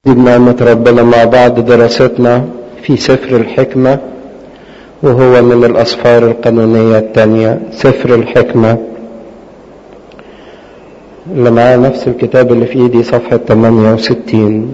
نعمة ربنا مع بعض دراستنا في سفر الحكمة وهو من الأسفار القانونية الثانية سفر الحكمة اللي معاه نفس الكتاب اللي في ايدي صفحة 68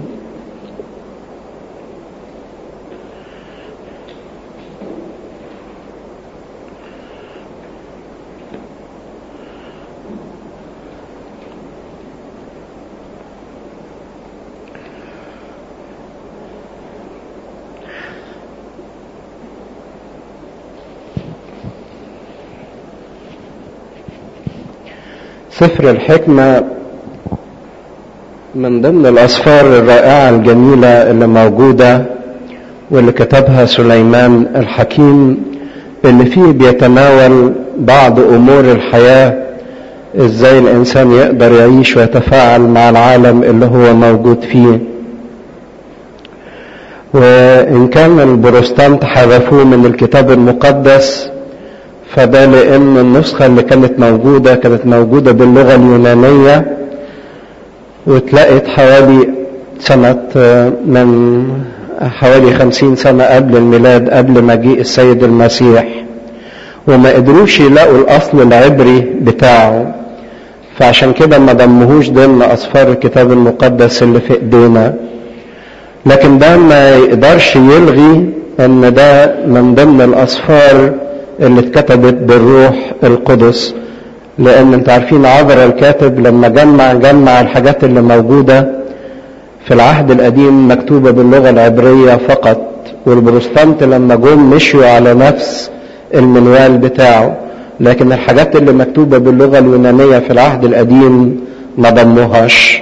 سفر الحكمة من ضمن الأسفار الرائعة الجميلة اللي موجودة واللي كتبها سليمان الحكيم اللي فيه بيتناول بعض أمور الحياة إزاي الإنسان يقدر يعيش ويتفاعل مع العالم اللي هو موجود فيه وإن كان البروستانت حذفوه من الكتاب المقدس فده لأن النسخة اللي كانت موجودة كانت موجودة باللغة اليونانية واتلقت حوالي سنة من حوالي خمسين سنة قبل الميلاد قبل مجيء السيد المسيح وما قدروش يلاقوا الأصل العبري بتاعه فعشان كده ما ضمهوش ضمن أسفار الكتاب المقدس اللي في إيدينا لكن ده ما يقدرش يلغي ان ده من ضمن الأسفار اللي اتكتبت بالروح القدس لان انت عارفين عبر الكاتب لما جمع جمع الحاجات اللي موجودة في العهد القديم مكتوبة باللغة العبرية فقط والبروستانت لما جم مشوا على نفس المنوال بتاعه لكن الحاجات اللي مكتوبة باللغة اليونانية في العهد القديم ما ضموهاش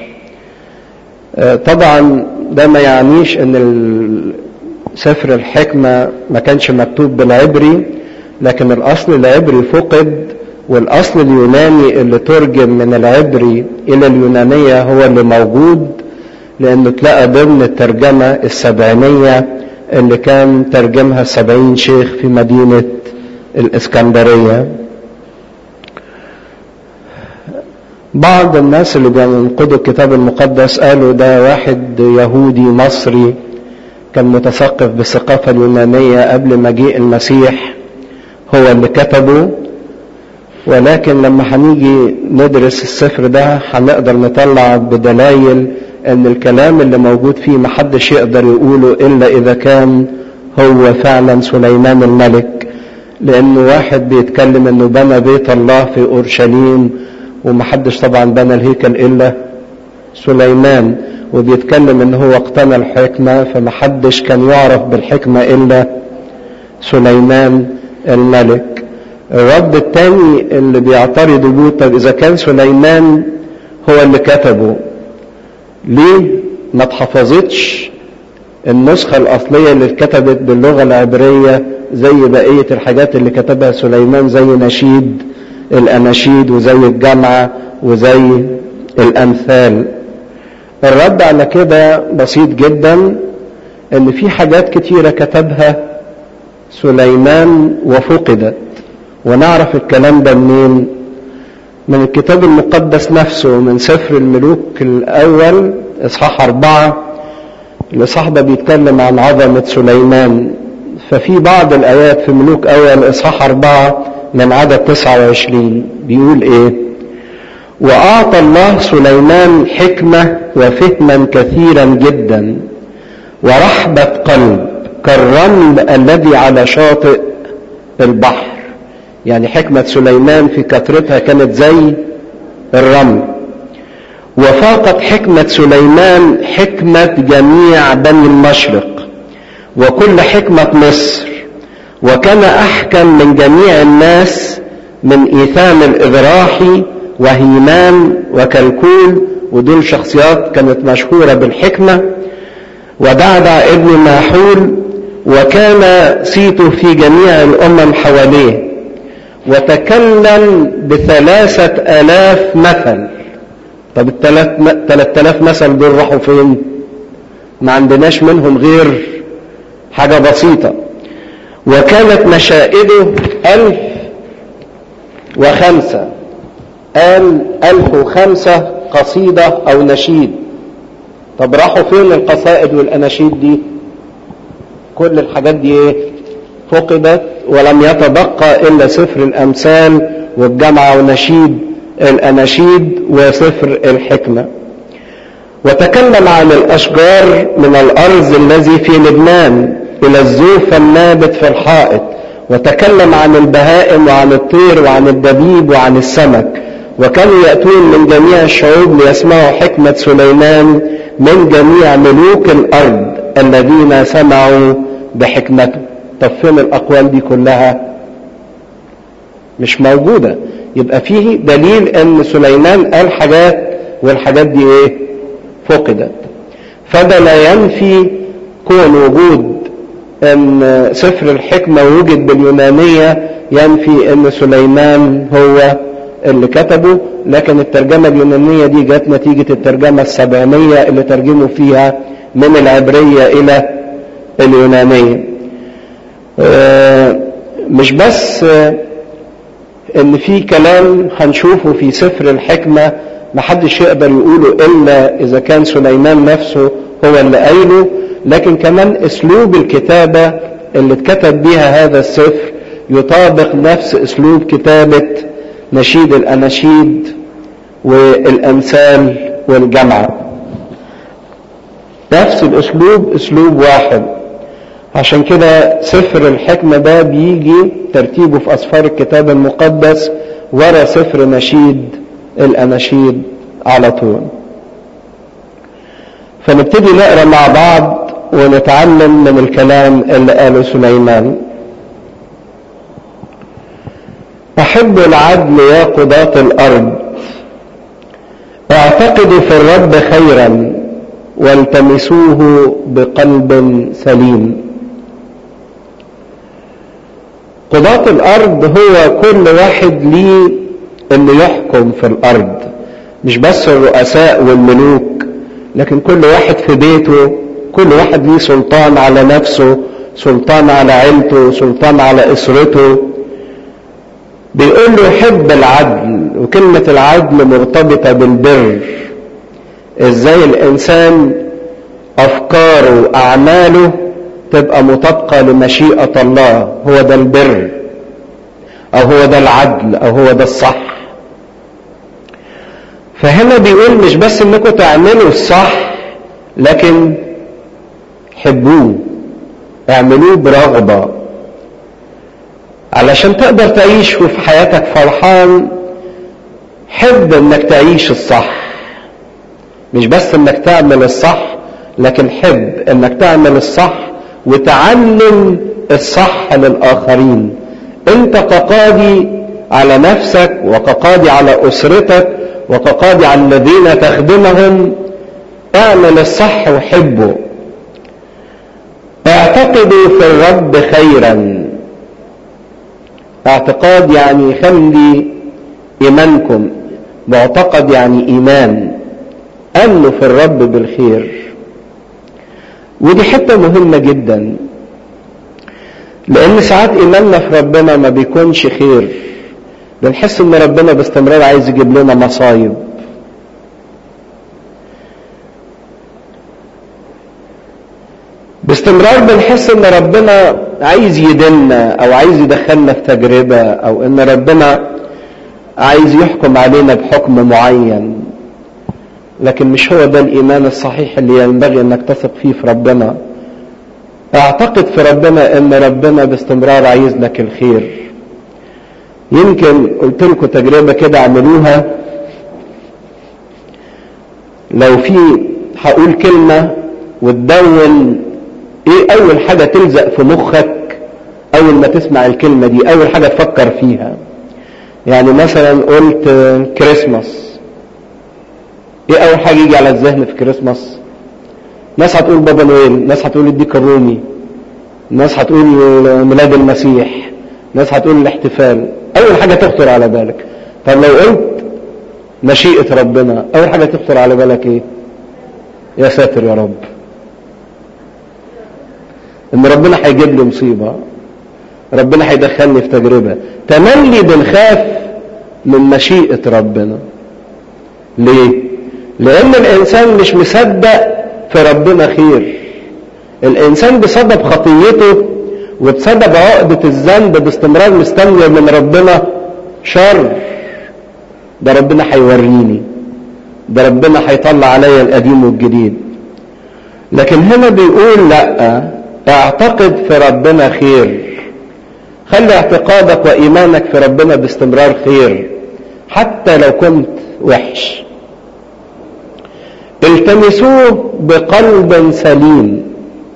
طبعا ده ما يعنيش ان سفر الحكمة ما كانش مكتوب بالعبري لكن الأصل العبري فقد والأصل اليوناني اللي ترجم من العبري إلى اليونانية هو اللي موجود لأنه تلاقى ضمن الترجمة السبعينية اللي كان ترجمها السبعين شيخ في مدينة الإسكندرية بعض الناس اللي بينقدوا الكتاب المقدس قالوا ده واحد يهودي مصري كان متثقف بالثقافة اليونانية قبل مجيء المسيح هو اللي كتبه ولكن لما هنيجي ندرس السفر ده هنقدر نطلع بدلائل ان الكلام اللي موجود فيه محدش يقدر يقوله الا اذا كان هو فعلا سليمان الملك لانه واحد بيتكلم انه بنى بيت الله في اورشليم ومحدش طبعا بنى الهيكل الا سليمان وبيتكلم ان هو اقتنى الحكمة فمحدش كان يعرف بالحكمة الا سليمان الملك الرد الثاني اللي بيعترضوا بيه طب اذا كان سليمان هو اللي كتبه ليه ما اتحفظتش النسخة الأصلية اللي اتكتبت باللغة العبرية زي بقية الحاجات اللي كتبها سليمان زي نشيد الأناشيد وزي الجامعة وزي الأمثال الرد على كده بسيط جدا ان في حاجات كتيرة كتبها سليمان وفقدت ونعرف الكلام ده منين من الكتاب المقدس نفسه من سفر الملوك الأول إصحاح أربعة الإصحاح ده بيتكلم عن عظمة سليمان ففي بعض الآيات في ملوك أول إصحاح أربعة من عدد 29 بيقول إيه وأعطى الله سليمان حكمة وفهما كثيرا جدا ورحبة قلب كالرمل الذي على شاطئ البحر يعني حكمة سليمان في كثرتها كانت زي الرمل وفاقت حكمة سليمان حكمة جميع بني المشرق وكل حكمة مصر وكان أحكم من جميع الناس من إيثام الإذراحي وهيمان وكلكول ودول شخصيات كانت مشهورة بالحكمة ودعدع ابن ماحول وكان صيته في جميع الأمم حواليه وتكلم بثلاثة آلاف مثل طب الثلاث آلاف مثل دول راحوا فين ما عندناش منهم غير حاجة بسيطة وكانت مشائده ألف وخمسة قال ألف وخمسة قصيدة أو نشيد طب راحوا فين القصائد والاناشيد دي كل الحاجات دي ايه فقدت ولم يتبقى الا سفر الامثال والجمع ونشيد الاناشيد وسفر الحكمه وتكلم عن الاشجار من الارز الذي في لبنان الى الزوف النابت في الحائط وتكلم عن البهائم وعن الطير وعن الدبيب وعن السمك وكانوا ياتون من جميع الشعوب ليسمعوا حكمه سليمان من جميع ملوك الارض الذين سمعوا بحكمته طب فين الاقوال دي كلها مش موجوده يبقى فيه دليل ان سليمان قال حاجات والحاجات دي ايه فقدت فده لا ينفي كون وجود ان سفر الحكمه وجد باليونانيه ينفي ان سليمان هو اللي كتبه لكن الترجمه اليونانيه دي جت نتيجه الترجمه السبعينيه اللي ترجموا فيها من العبريه الى اليونانيه مش بس ان في كلام هنشوفه في سفر الحكمه محدش يقدر يقوله الا اذا كان سليمان نفسه هو اللي قايله لكن كمان اسلوب الكتابه اللي اتكتب بيها هذا السفر يطابق نفس اسلوب كتابه نشيد الاناشيد والامثال والجمع نفس الاسلوب اسلوب واحد عشان كده سفر الحكمة ده بيجي ترتيبه في أسفار الكتاب المقدس ورا سفر نشيد الأناشيد على طول فنبتدي نقرا مع بعض ونتعلم من الكلام اللي قاله سليمان أحب العدل يا قضاة الأرض اعتقدوا في الرب خيرا والتمسوه بقلب سليم قضاة الأرض هو كل واحد ليه اللي يحكم في الأرض مش بس الرؤساء والملوك لكن كل واحد في بيته كل واحد ليه سلطان على نفسه سلطان على عيلته سلطان على أسرته بيقول له يحب العدل وكلمة العدل مرتبطة بالبر ازاي الانسان افكاره واعماله تبقى مطابقة لمشيئة الله هو ده البر او هو ده العدل او هو ده الصح فهنا بيقول مش بس انكم تعملوا الصح لكن حبوه اعملوه برغبة علشان تقدر تعيش وفي حياتك فرحان حب انك تعيش الصح مش بس انك تعمل الصح لكن حب انك تعمل الصح وتعلم الصح للآخرين انت كقاضي على نفسك وكقاضي على أسرتك وكقاضي على الذين تخدمهم اعمل الصح وحبه اعتقدوا في الرب خيرا اعتقاد يعني خلي ايمانكم معتقد يعني ايمان امنوا في الرب بالخير ودي حتة مهمة جدا لان ساعات ايماننا في ربنا ما بيكونش خير بنحس ان ربنا باستمرار عايز يجيب لنا مصايب باستمرار بنحس ان ربنا عايز يدلنا او عايز يدخلنا في تجربة او ان ربنا عايز يحكم علينا بحكم معين لكن مش هو ده الايمان الصحيح اللي ينبغي انك تثق فيه في ربنا اعتقد في ربنا ان ربنا باستمرار عايز لك الخير يمكن قلت لكم تجربة كده اعملوها لو في هقول كلمة وتدون ايه اول حاجة تلزق في مخك اول ما تسمع الكلمة دي اول حاجة تفكر فيها يعني مثلا قلت كريسماس ايه اول حاجة يجي على الذهن في كريسماس ناس هتقول بابا نويل ناس هتقول الديك الرومي ناس هتقول ميلاد المسيح ناس هتقول الاحتفال اول حاجة تخطر على بالك طب لو قلت مشيئة ربنا اول حاجة تخطر على بالك ايه يا ساتر يا رب ان ربنا هيجيب لي مصيبة ربنا هيدخلني في تجربة تملي بنخاف من مشيئة ربنا ليه لان الانسان مش مصدق في ربنا خير الانسان بسبب خطيته وبسبب عقدة الذنب باستمرار مستني من ربنا شر ده ربنا هيوريني ده ربنا هيطلع عليا القديم والجديد لكن هنا بيقول لا اعتقد في ربنا خير خلي اعتقادك وايمانك في ربنا باستمرار خير حتى لو كنت وحش التمسوه بقلب سليم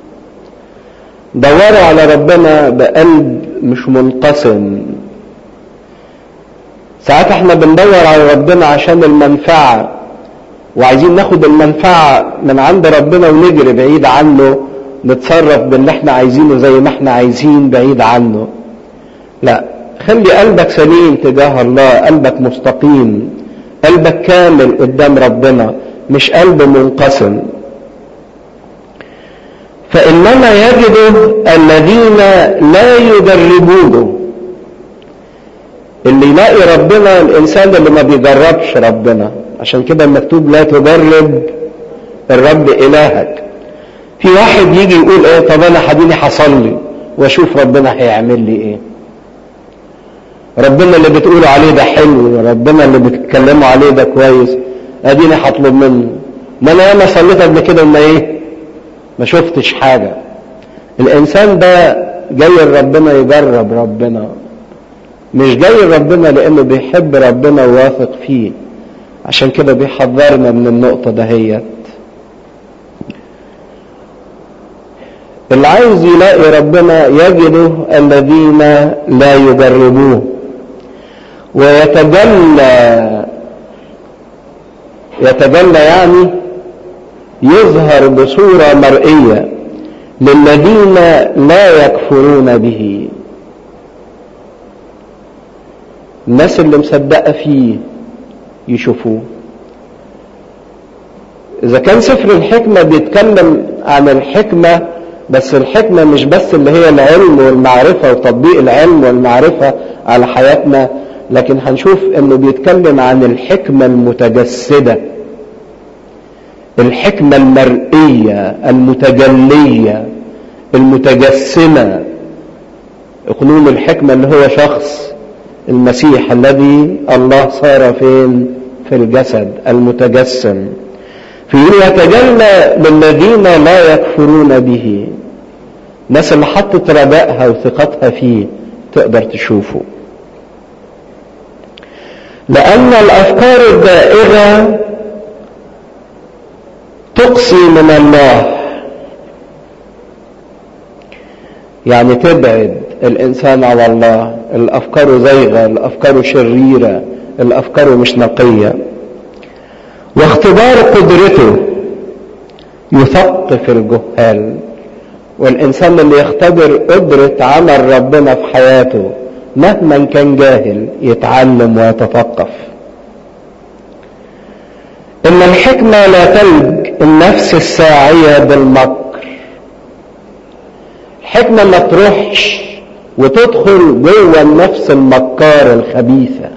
دوروا على ربنا بقلب مش منقسم ساعات احنا بندور على ربنا عشان المنفعة وعايزين ناخد المنفعة من عند ربنا ونجري بعيد عنه نتصرف باللي احنا عايزينه زي ما احنا عايزين بعيد عنه لا خلي قلبك سليم تجاه الله قلبك مستقيم قلبك كامل قدام ربنا مش قلب منقسم فإنما يجد الذين لا يجربونه اللي يلاقي ربنا الإنسان اللي ما بيجربش ربنا عشان كده مكتوب لا تجرب الرب إلهك في واحد يجي يقول ايه طب انا حديني حصل لي واشوف ربنا هيعمل لي ايه ربنا اللي بتقولوا عليه ده حلو ربنا اللي بتتكلموا عليه ده كويس اديني هطلب منه ما انا ياما صليت قبل كده وما ايه ما شفتش حاجة الانسان ده جاي لربنا يجرب ربنا مش جاي لربنا لانه بيحب ربنا وواثق فيه عشان كده بيحذرنا من النقطة دهيت اللي عايز يلاقي ربنا يجده الذين لا يجربوه ويتجلى يتجلى يعني يظهر بصورة مرئية للذين لا يكفرون به الناس اللي مصدقة فيه يشوفوه إذا كان سفر الحكمة بيتكلم عن الحكمة بس الحكمة مش بس اللي هي العلم والمعرفة وتطبيق العلم والمعرفة على حياتنا لكن هنشوف انه بيتكلم عن الحكمة المتجسدة الحكمة المرئية المتجلية المتجسمة اقنوم الحكمة اللي هو شخص المسيح الذي الله صار فين في الجسد المتجسم في يتجلى للذين لا يكفرون به الناس اللي حطت رجائها وثقتها فيه تقدر تشوفه لأن الأفكار الدائرة تقصي من الله يعني تبعد الإنسان على الله الأفكار زيغة الأفكار شريرة الأفكار مش نقية واختبار قدرته يثقف الجهال والإنسان اللي يختبر قدرة عمل ربنا في حياته مهما كان جاهل يتعلم ويتثقف إن الحكمة لا تلج النفس الساعية بالمكر الحكمة ما تروحش وتدخل جوه النفس المكار الخبيثة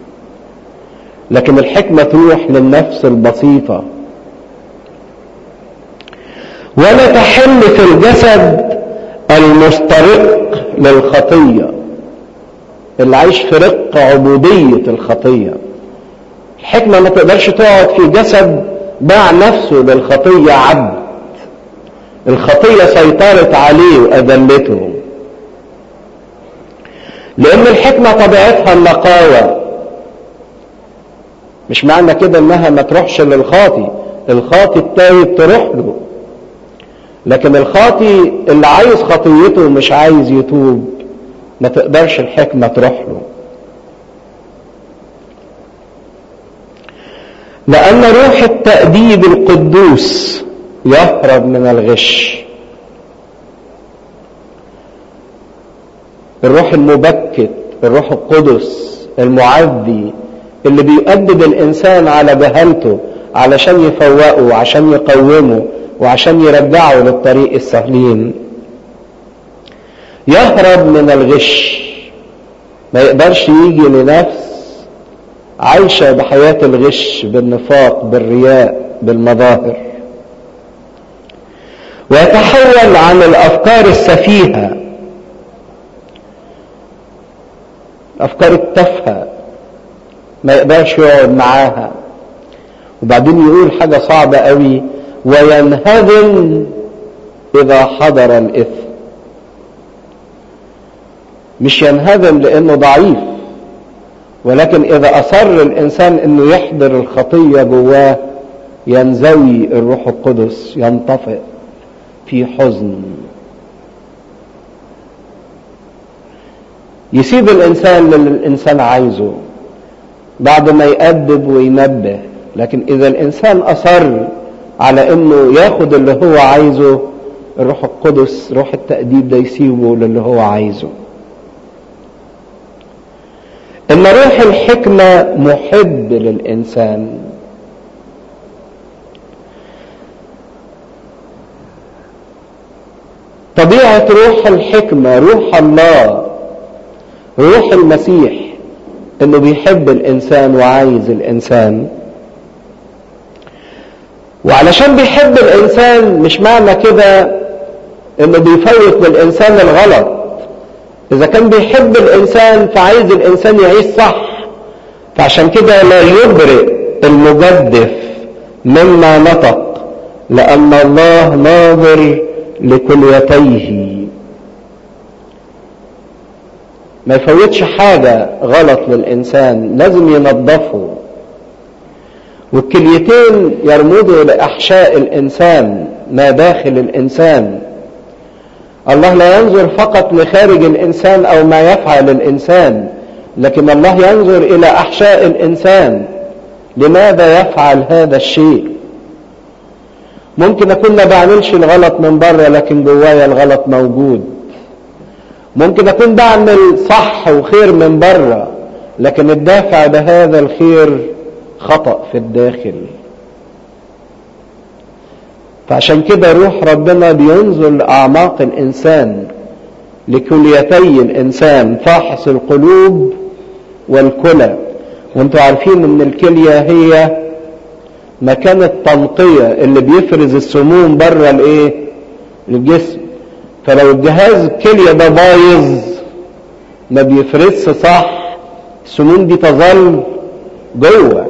لكن الحكمة تروح للنفس البسيطة ولا تحل في الجسد المسترق للخطية اللي عايش في رق عبودية الخطية الحكمة ما تقدرش تقعد في جسد باع نفسه للخطية عبد الخطية سيطرت عليه وأذلته لأن الحكمة طبيعتها النقاوة مش معنى كده انها ما تروحش للخاطي الخاطي التايب تروح له لكن الخاطي اللي عايز خطيته مش عايز يتوب ما تقدرش الحكمة تروح له لأن روح التأديب القدوس يهرب من الغش الروح المبكت الروح القدس المعدي اللي بيؤدب الإنسان على جهلته علشان يفوقه وعشان يقومه وعشان يرجعه للطريق السهلين يهرب من الغش ما يقدرش يجي لنفس عايشة بحياة الغش بالنفاق بالرياء بالمظاهر ويتحول عن الافكار السفيهه الافكار التافهه ما يقدرش يقعد معاها وبعدين يقول حاجه صعبه قوي وينهزم اذا حضر الاثم مش ينهزم لانه ضعيف ولكن اذا اصر الانسان انه يحضر الخطيه جواه ينزوي الروح القدس ينطفئ في حزن يسيب الانسان للي الانسان عايزه بعد ما يأدب وينبه لكن اذا الانسان اصر على انه ياخد اللي هو عايزه الروح القدس روح التأديب ده يسيبه للي هو عايزه ان روح الحكمة محب للانسان طبيعة روح الحكمة روح الله روح المسيح انه بيحب الانسان وعايز الانسان وعلشان بيحب الانسان مش معنى كده انه بيفوت للانسان الغلط اذا كان بيحب الانسان فعايز الانسان يعيش صح فعشان كده لا يبرئ المجدف مما نطق لان الله ناظر لكليتيه ما يفوتش حاجة غلط للإنسان لازم ينظفه والكليتين يرمزوا لأحشاء الإنسان ما داخل الإنسان الله لا ينظر فقط لخارج الإنسان أو ما يفعل الإنسان لكن الله ينظر إلى أحشاء الإنسان لماذا يفعل هذا الشيء ممكن أكون ما بعملش الغلط من بره لكن جوايا الغلط موجود ممكن أكون بعمل صح وخير من بره لكن الدافع بهذا الخير خطأ في الداخل فعشان كده روح ربنا بينظر لأعماق الإنسان لكليتي الإنسان فاحص القلوب والكلى وانتوا عارفين ان الكلية هي مكان التنقية اللي بيفرز السموم بره الايه الجسم فلو الجهاز الكلية ده بايظ ما بيفرزش صح السموم دي تظل جوه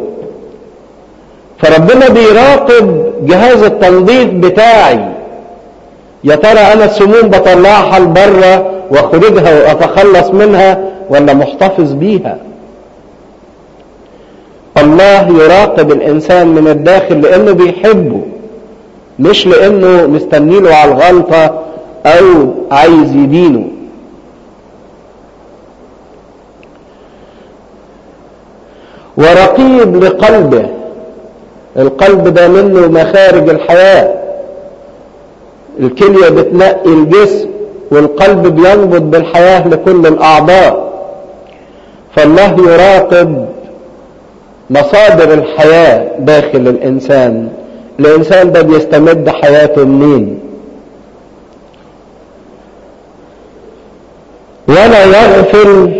فربنا بيراقب جهاز التنظيف بتاعي يا ترى انا السموم بطلعها لبره واخرجها واتخلص منها ولا محتفظ بيها الله يراقب الانسان من الداخل لانه بيحبه مش لانه مستني له على الغلطه او عايز يدينه ورقيب لقلبه القلب ده منه مخارج الحياة الكلية بتنقي الجسم والقلب بينبض بالحياة لكل الأعضاء فالله يراقب مصادر الحياة داخل الإنسان الإنسان ده بيستمد حياته منين ولا يغفل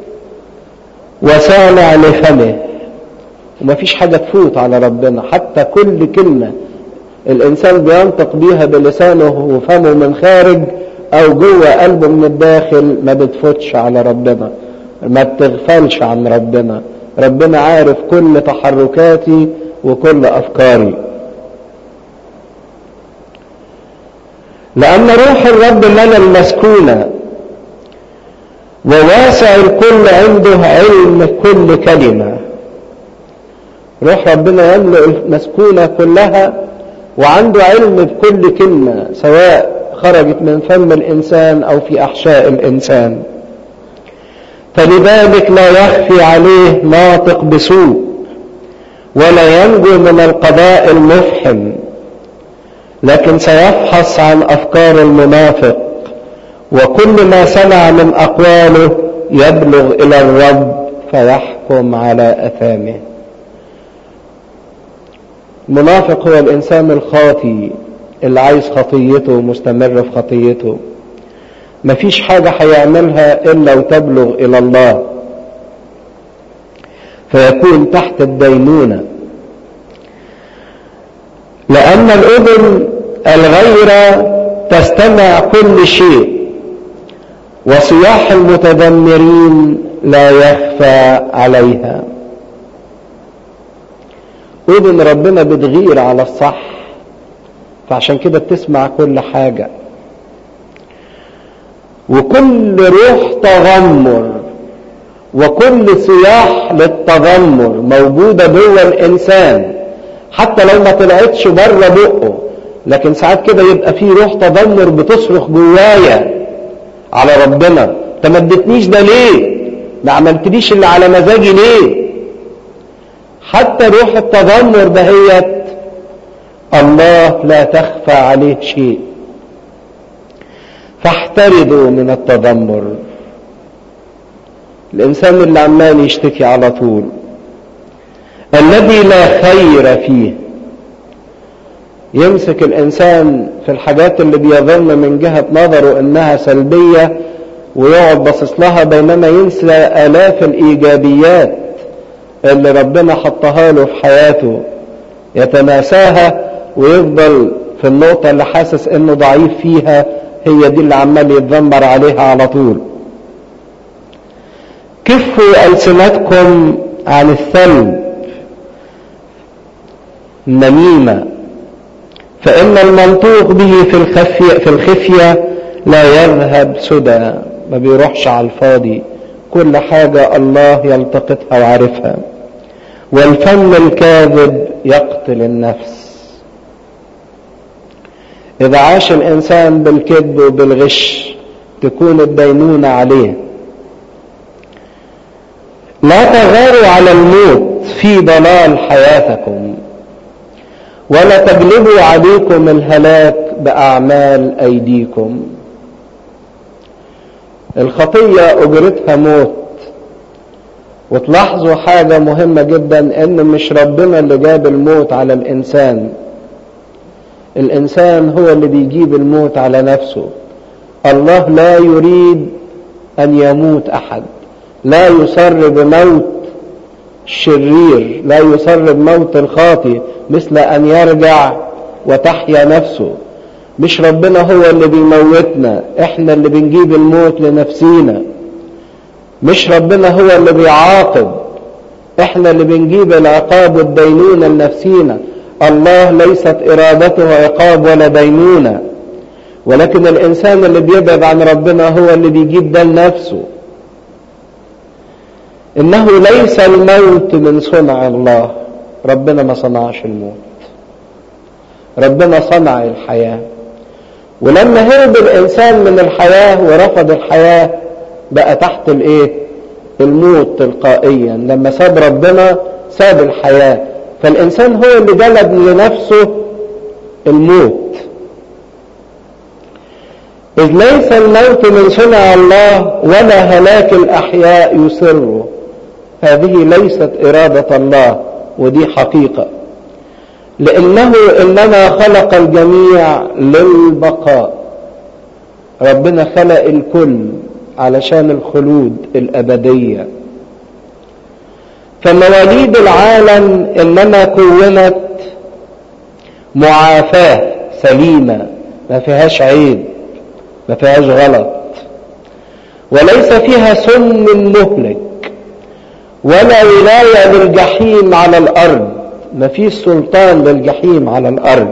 وسامع لفمه ومفيش حاجة تفوت على ربنا حتى كل كلمة الإنسان بينطق بيها بلسانه وفمه من خارج أو جوه قلبه من الداخل ما بتفوتش على ربنا ما بتغفلش عن ربنا ربنا عارف كل تحركاتي وكل أفكاري لأن روح الرب لنا المسكونة وواسع الكل عنده علم كل كلمة روح ربنا يملأ المسكونة كلها وعنده علم بكل كلمة سواء خرجت من فم الإنسان أو في أحشاء الإنسان فلذلك لا يخفي عليه ناطق بسوء ولا ينجو من القضاء المفحم لكن سيفحص عن أفكار المنافق وكل ما سمع من أقواله يبلغ إلى الرب فيحكم على أثامه المنافق هو الإنسان الخاطي اللي عايز خطيته ومستمر في خطيته مفيش حاجة هيعملها إلا وتبلغ إلى الله فيكون تحت الدينونة لأن الأذن الغير تستمع كل شيء وصياح المتذمرين لا يخفى عليها اذن ربنا بتغير على الصح فعشان كده بتسمع كل حاجة وكل روح تذمر وكل صياح للتذمر موجودة جوه الإنسان حتى لو ما طلعتش بره بقه لكن ساعات كده يبقى في روح تذمر بتصرخ جوايا على ربنا انت ما اديتنيش ده ليه ما عملتليش اللي على مزاجي ليه حتى روح التذمر دهيت الله لا تخفى عليه شيء فاحترزوا من التذمر الانسان اللي عمال يشتكي على طول الذي لا خير فيه يمسك الانسان في الحاجات اللي بيظن من جهة نظره انها سلبية ويقعد باصص لها بينما ينسى الاف الايجابيات اللي ربنا حطها له في حياته يتناساها ويفضل في النقطة اللي حاسس انه ضعيف فيها هي دي اللي عمال يتذمر عليها على طول كفوا ألسنتكم عن الثلب النميمة فإن المنطوق به في الخفية, في الخفية لا يذهب سدى ما بيروحش على الفاضي كل حاجة الله يلتقطها وعارفها والفم الكاذب يقتل النفس إذا عاش الإنسان بالكذب وبالغش تكون الدينونة عليه لا تغاروا على الموت في ضلال حياتكم ولا تجلبوا عليكم الهلاك بأعمال أيديكم الخطية أجرتها موت وتلاحظوا حاجة مهمة جدا ان مش ربنا اللي جاب الموت على الانسان الانسان هو اللي بيجيب الموت على نفسه الله لا يريد ان يموت احد لا يصر بموت الشرير لا يصر بموت الخاطي مثل ان يرجع وتحيا نفسه مش ربنا هو اللي بيموتنا احنا اللي بنجيب الموت لنفسينا مش ربنا هو اللي بيعاقب احنا اللي بنجيب العقاب والدينونة لنفسينا الله ليست ارادته عقاب ولا دينونة ولكن الانسان اللي بيبعد عن ربنا هو اللي بيجيب ده لنفسه انه ليس الموت من صنع الله ربنا ما صنعش الموت ربنا صنع الحياة ولما هرب الانسان من الحياة ورفض الحياة بقى تحت الايه الموت تلقائيا لما ساب ربنا ساب الحياة فالانسان هو اللي جلب لنفسه الموت إذ ليس الموت من صنع الله ولا هلاك الأحياء يسره هذه ليست إرادة الله ودي حقيقة لأنه إنما خلق الجميع للبقاء ربنا خلق الكل علشان الخلود الأبدية فمواليد العالم إنما كونت معافاة سليمة ما فيهاش عيب ما فيهاش غلط وليس فيها سم مهلك ولا ولاية للجحيم على الأرض ما فيش سلطان للجحيم على الأرض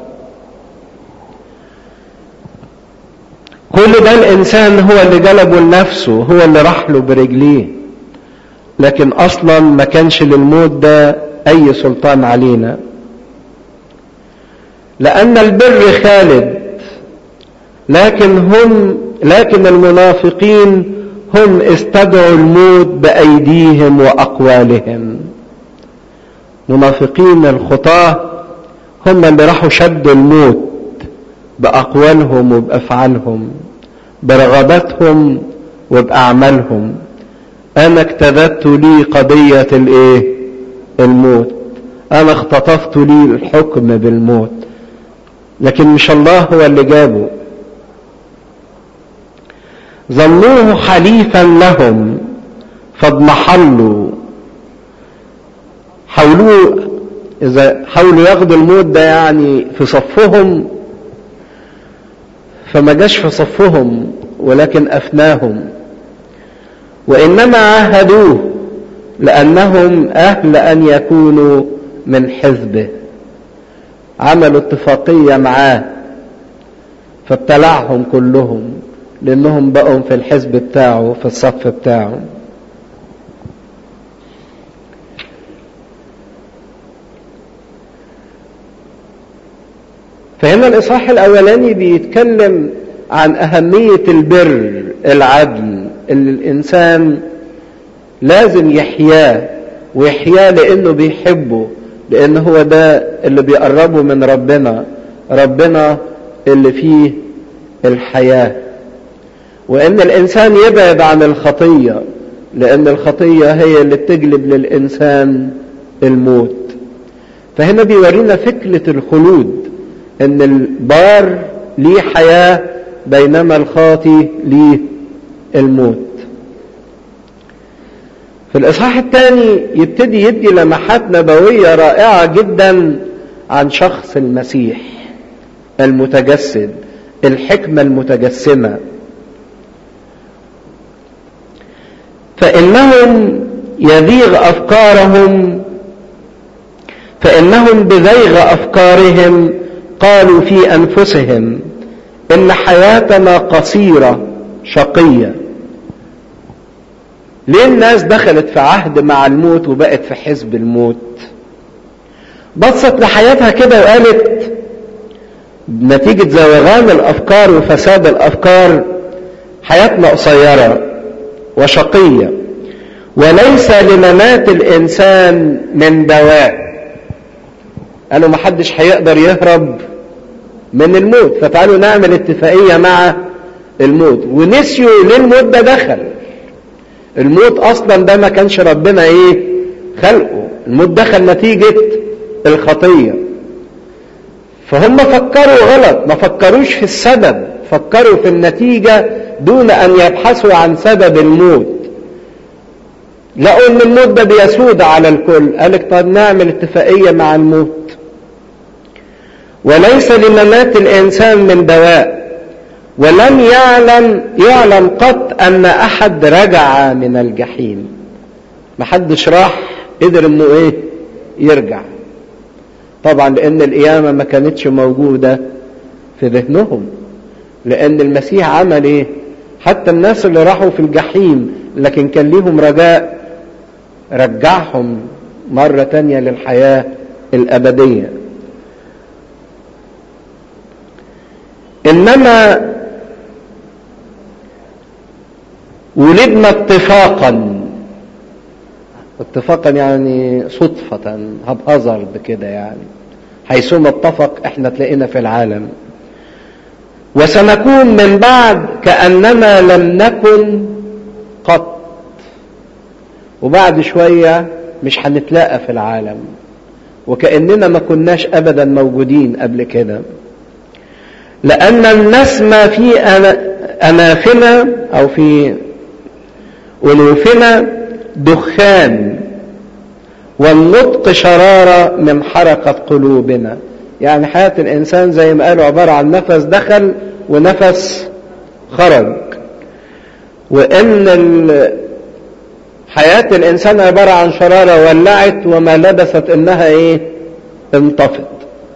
كل ده الإنسان هو اللي جلبه لنفسه هو اللي راح له برجليه لكن أصلا ما كانش للموت ده أي سلطان علينا لأن البر خالد لكن هم لكن المنافقين هم استدعوا الموت بأيديهم وأقوالهم منافقين الخطاة هم اللي راحوا شدوا الموت بأقوالهم وبأفعالهم برغبتهم وبأعمالهم أنا اكتذبت لي قضية الإيه؟ الموت أنا اختطفت لي الحكم بالموت لكن مش الله هو اللي جابه ظنوه حليفا لهم فاضمحلوا حاولوا إذا حاولوا ياخدوا الموت ده يعني في صفهم فما جاش في صفهم ولكن أفناهم وإنما عاهدوه لأنهم أهل أن يكونوا من حزبه عملوا اتفاقية معاه فابتلعهم كلهم لأنهم بقوا في الحزب بتاعه في الصف بتاعه فهنا الإصحاح الأولاني بيتكلم عن أهمية البر العدل اللي الإنسان لازم يحياه ويحياه لأنه بيحبه لأن هو ده اللي بيقربه من ربنا ربنا اللي فيه الحياة وإن الإنسان يبعد عن الخطية لأن الخطية هي اللي بتجلب للإنسان الموت فهنا بيورينا فكرة الخلود ان البار ليه حياة بينما الخاطي ليه الموت في الاصحاح الثاني يبتدي يدي لمحات نبوية رائعة جدا عن شخص المسيح المتجسد الحكمة المتجسمة فإنهم يذيغ أفكارهم فإنهم بذيغ أفكارهم قالوا في أنفسهم إن حياتنا قصيرة شقية ليه الناس دخلت في عهد مع الموت وبقت في حزب الموت بصت لحياتها كده وقالت نتيجة زوغان الأفكار وفساد الأفكار حياتنا قصيرة وشقية وليس لممات الإنسان من دواء قالوا ما حدش هيقدر يهرب من الموت فتعالوا نعمل اتفاقية مع الموت ونسيوا ليه الموت ده دخل الموت اصلا ده ما كانش ربنا ايه خلقه الموت دخل نتيجة الخطية فهم فكروا غلط ما فكروش في السبب فكروا في النتيجة دون ان يبحثوا عن سبب الموت لقوا ان الموت ده بيسود على الكل قالك طب نعمل اتفاقية مع الموت وليس لممات الانسان من دواء ولم يعلم يعلم قط ان احد رجع من الجحيم محدش راح قدر انه ايه يرجع طبعا لان القيامة ما كانتش موجودة في ذهنهم لان المسيح عمل ايه حتى الناس اللي راحوا في الجحيم لكن كان ليهم رجاء رجعهم مرة تانية للحياة الأبدية إنما ولدنا اتفاقا اتفاقا يعني صدفة هبهزر بكده يعني حيثما اتفق احنا تلاقينا في العالم وسنكون من بعد كأننا لم نكن قط وبعد شوية مش هنتلاقى في العالم وكأننا ما كناش أبدا موجودين قبل كده لأن النسم في أنافنا أو في أنوفنا دخان والنطق شرارة من حركة قلوبنا يعني حياة الإنسان زي ما قالوا عبارة عن نفس دخل ونفس خرج وإن حياة الإنسان عبارة عن شرارة ولعت وما لبست إنها إيه انطفت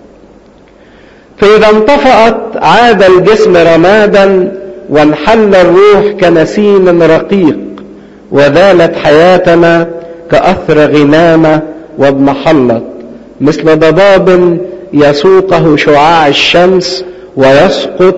فإذا انطفأت عاد الجسم رمادا وانحل الروح كنسيم رقيق وذالت حياتنا كأثر غنامة واضمحلت مثل ضباب يسوقه شعاع الشمس ويسقط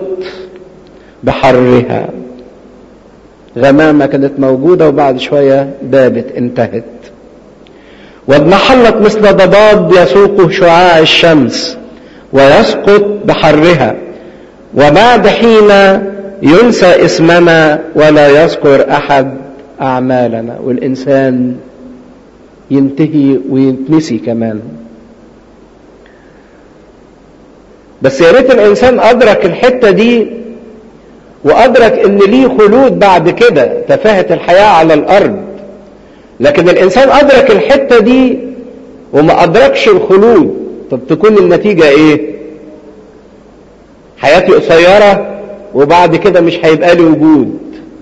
بحرها غمامة كانت موجودة وبعد شوية بابت انتهت واضمحلت مثل ضباب يسوقه شعاع الشمس ويسقط بحرها وبعد حين ينسى اسمنا ولا يذكر احد اعمالنا والانسان ينتهي ويتنسي كمان بس يا ريت الانسان ادرك الحته دي وادرك ان ليه خلود بعد كده تفاهه الحياه على الارض لكن الانسان ادرك الحته دي وما ادركش الخلود طب تكون النتيجه ايه حياتي قصيره وبعد كده مش هيبقى لي وجود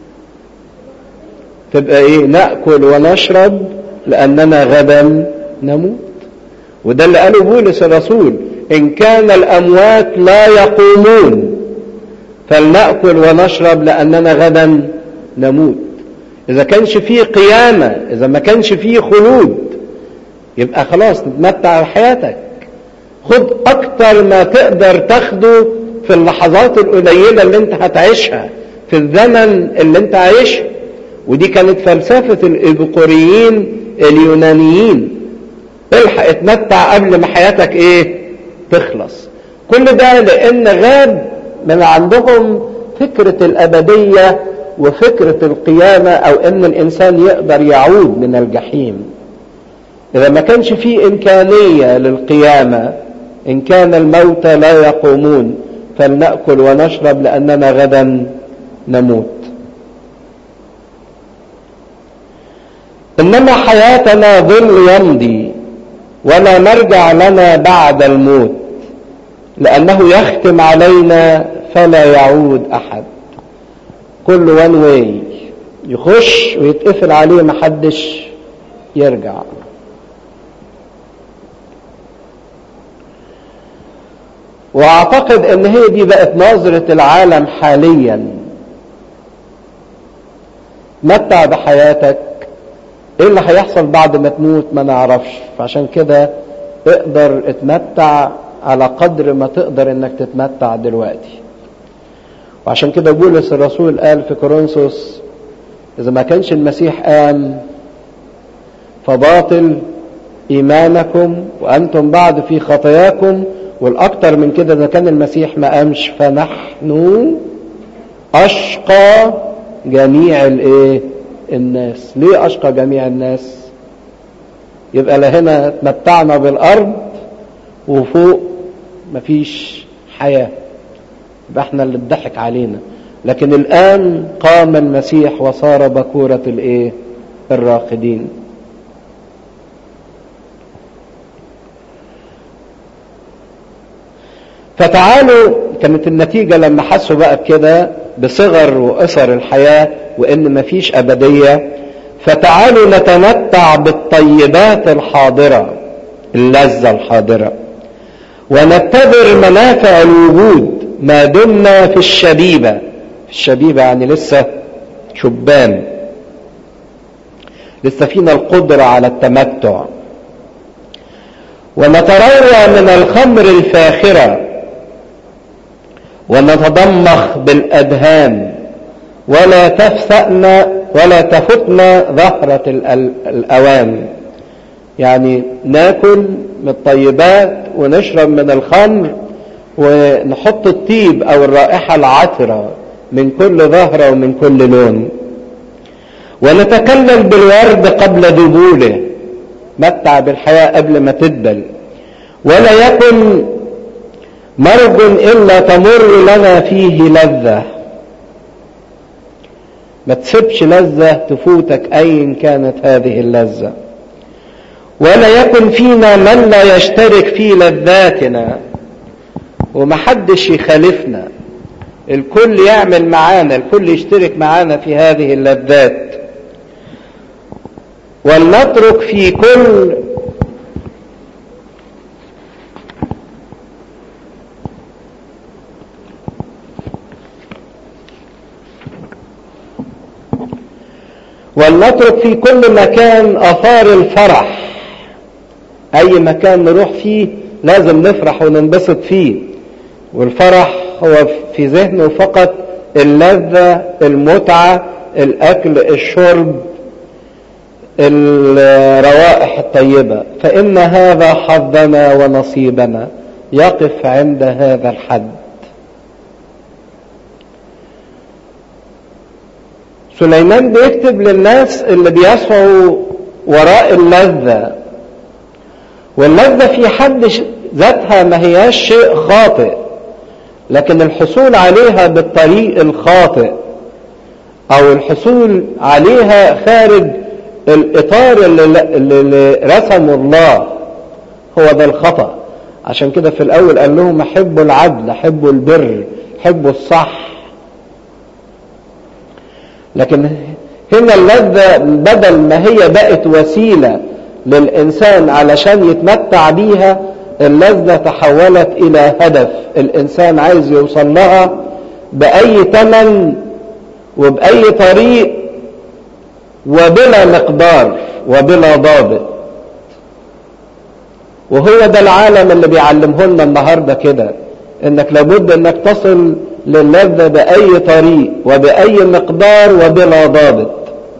تبقى ايه ناكل ونشرب لاننا غدا نموت وده اللي قاله بولس الرسول ان كان الاموات لا يقومون فلناكل ونشرب لاننا غدا نموت اذا كانش فيه قيامه اذا ما كانش فيه خلود يبقى خلاص تتمتع بحياتك خد اكتر ما تقدر تاخده في اللحظات القليله اللي انت هتعيشها في الزمن اللي انت عايشه ودي كانت فلسفه الابقوريين اليونانيين الحق اتمتع قبل ما حياتك ايه تخلص كل ده لان غاب من عندهم فكرة الابدية وفكرة القيامة او ان الانسان يقدر يعود من الجحيم اذا ما كانش في امكانية للقيامة ان كان الموتى لا يقومون فلنأكل ونشرب لاننا غدا نموت انما حياتنا ظل يمضي ولا مرجع لنا بعد الموت لانه يختم علينا فلا يعود احد كل وان واي يخش ويتقفل عليه محدش يرجع واعتقد ان هي دي بقت نظرة العالم حاليا متع بحياتك ايه اللي هيحصل بعد ما تموت ما نعرفش فعشان كده اقدر اتمتع على قدر ما تقدر انك تتمتع دلوقتي وعشان كده بولس الرسول قال في كورنثوس اذا ما كانش المسيح قام فباطل ايمانكم وانتم بعد في خطاياكم والاكتر من كده اذا كان المسيح ما قامش فنحن اشقى جميع الايه الناس ليه اشقى جميع الناس يبقى لهنا اتمتعنا بالارض وفوق مفيش حياه يبقى احنا اللي اتضحك علينا لكن الان قام المسيح وصار بكوره الايه الراقدين فتعالوا كانت النتيجه لما حسوا بقى بكده بصغر وقصر الحياه وان مفيش ابديه فتعالوا نتمتع بالطيبات الحاضره اللذه الحاضره ونتبر منافع الوجود ما دمنا في الشبيبه في الشبيبه يعني لسه شبان لسه فينا القدره على التمتع ونتروى من الخمر الفاخره ونتضمخ بالاذهان ولا تفسأنا ولا تفتنا ظهرة الأوان يعني ناكل من الطيبات ونشرب من الخمر ونحط الطيب أو الرائحة العطرة من كل ظهرة ومن كل لون ونتكلم بالورد قبل ذبوله متع بالحياة قبل ما تدبل ولا يكن مرض إلا تمر لنا فيه لذة ما تسيبش لذة تفوتك أيا كانت هذه اللذة ولا يكن فينا من لا يشترك في لذاتنا ومحدش يخالفنا الكل يعمل معانا الكل يشترك معانا في هذه اللذات ولنترك في كل ولنترك في كل مكان اثار الفرح اي مكان نروح فيه لازم نفرح وننبسط فيه والفرح هو في ذهنه فقط اللذة المتعة الاكل الشرب الروائح الطيبة فان هذا حظنا ونصيبنا يقف عند هذا الحد سليمان بيكتب للناس اللي بيسعوا وراء اللذة واللذة في حد ذاتها ما هياش شيء خاطئ لكن الحصول عليها بالطريق الخاطئ او الحصول عليها خارج الاطار اللي, اللي رسمه الله هو ده الخطأ عشان كده في الاول قال لهم احبوا العدل احبوا البر احبوا الصح لكن هنا اللذة بدل ما هي بقت وسيلة للإنسان علشان يتمتع بيها اللذة تحولت إلى هدف الإنسان عايز يوصل لها بأي تمن وبأي طريق وبلا مقدار وبلا ضابط وهو ده العالم اللي بيعلمه لنا النهارده كده انك لابد انك تصل للذة بأي طريق وبأي مقدار وبلا ضابط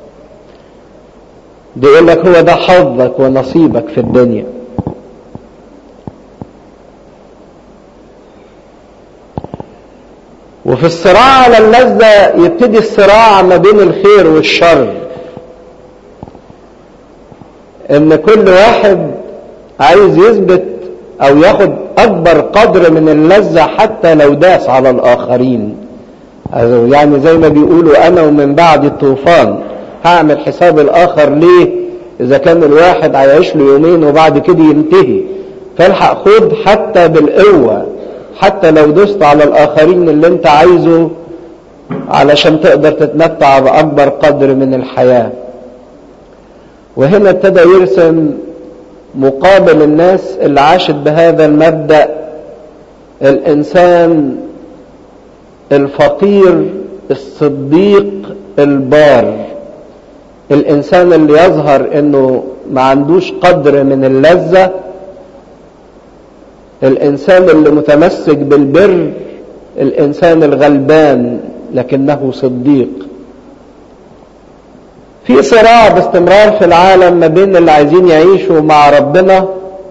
بيقول لك هو ده حظك ونصيبك في الدنيا وفي الصراع على اللذة يبتدي الصراع ما بين الخير والشر ان كل واحد عايز يثبت او ياخد اكبر قدر من اللذة حتى لو داس على الاخرين يعني زي ما بيقولوا انا ومن بعد الطوفان هعمل حساب الاخر ليه اذا كان الواحد هيعيش له يومين وبعد كده ينتهي فالحق خد حتى بالقوة حتى لو دست على الاخرين اللي انت عايزه علشان تقدر تتمتع باكبر قدر من الحياة وهنا ابتدى يرسم مقابل الناس اللي عاشت بهذا المبدأ الإنسان الفقير الصديق البار الإنسان اللي يظهر إنه ما عندوش قدر من اللذة الإنسان اللي متمسك بالبر الإنسان الغلبان لكنه صديق في صراع باستمرار في العالم ما بين اللي عايزين يعيشوا مع ربنا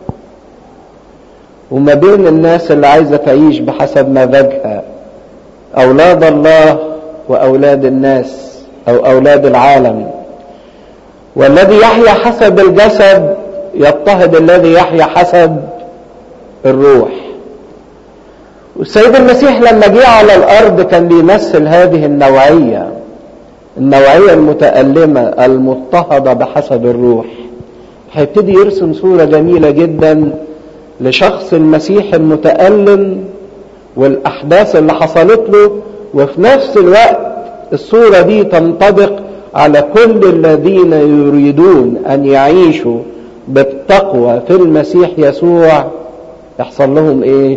وما بين الناس اللي عايزة تعيش بحسب مزاجها أولاد الله وأولاد الناس أو أولاد العالم والذي يحيا حسب الجسد يضطهد الذي يحيا حسب الروح والسيد المسيح لما جه على الأرض كان بيمثل هذه النوعية النوعية المتألمة المضطهدة بحسب الروح هيبتدي يرسم صورة جميلة جدا لشخص المسيح المتألم والأحداث اللي حصلت له وفي نفس الوقت الصورة دي تنطبق على كل الذين يريدون أن يعيشوا بالتقوى في المسيح يسوع يحصل لهم إيه؟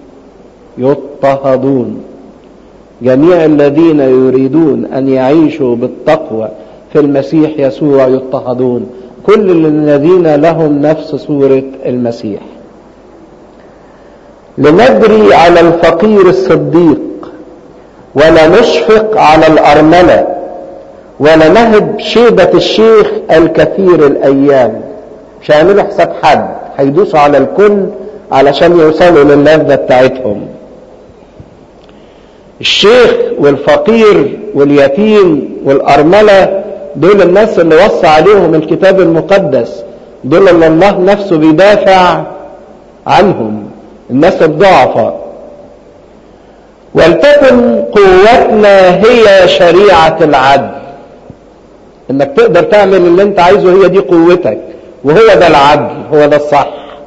يضطهدون جميع الذين يريدون أن يعيشوا بالتقوى في المسيح يسوع يضطهدون كل الذين لهم نفس صورة المسيح لنجري على الفقير الصديق ولا نشفق على الأرملة ولا نهب شيبة الشيخ الكثير الأيام مش هيعملوا حساب حد هيدوسوا على الكل علشان يوصلوا للذة بتاعتهم الشيخ والفقير واليتيم والأرملة دول الناس اللي وصى عليهم الكتاب المقدس دول اللي الله نفسه بيدافع عنهم الناس الضعفاء ولتكن قوتنا هي شريعة العدل انك تقدر تعمل اللي انت عايزه هي دي قوتك وهو ده العدل هو ده الصح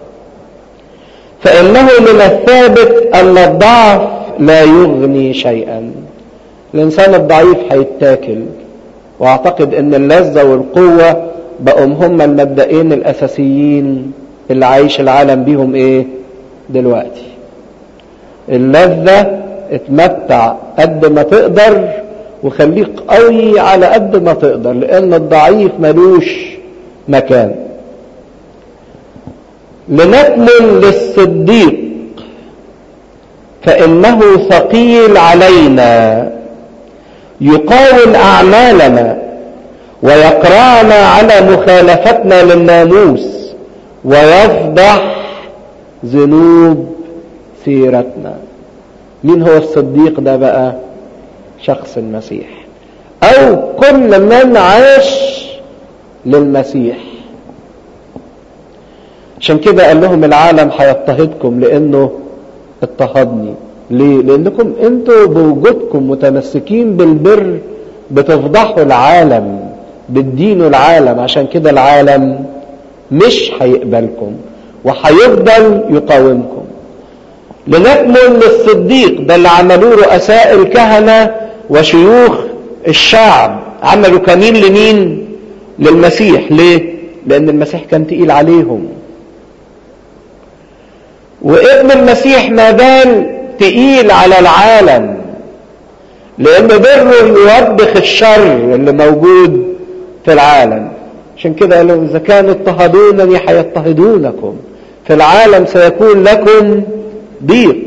فانه من الثابت ان الضعف لا يغني شيئا الانسان الضعيف هيتاكل واعتقد ان اللذة والقوة بقوا هم المبدئين الاساسيين اللي عايش العالم بيهم ايه دلوقتي اللذة اتمتع قد ما تقدر وخليك قوي على قد ما تقدر لان الضعيف ملوش مكان لنكمل للصديق فانه ثقيل علينا يقاوم اعمالنا ويقرعنا على مخالفتنا للناموس ويفضح ذنوب سيرتنا مين هو الصديق ده بقى شخص المسيح او كل من عاش للمسيح عشان كده قال لهم العالم هيضطهدكم لانه اضطهدني ليه لانكم انتوا بوجودكم متمسكين بالبر بتفضحوا العالم بتدينوا العالم عشان كده العالم مش هيقبلكم وهيفضل يقاومكم لنكمل للصديق ده اللي عملوه رؤساء الكهنة وشيوخ الشعب عملوا كمين لمين للمسيح ليه لان المسيح كان تقيل عليهم وابن المسيح ما زال تقيل على العالم لان بره يوبخ الشر اللي موجود في العالم عشان كده قالوا اذا كانوا اضطهدونني هيضطهدونكم في العالم سيكون لكم ضيق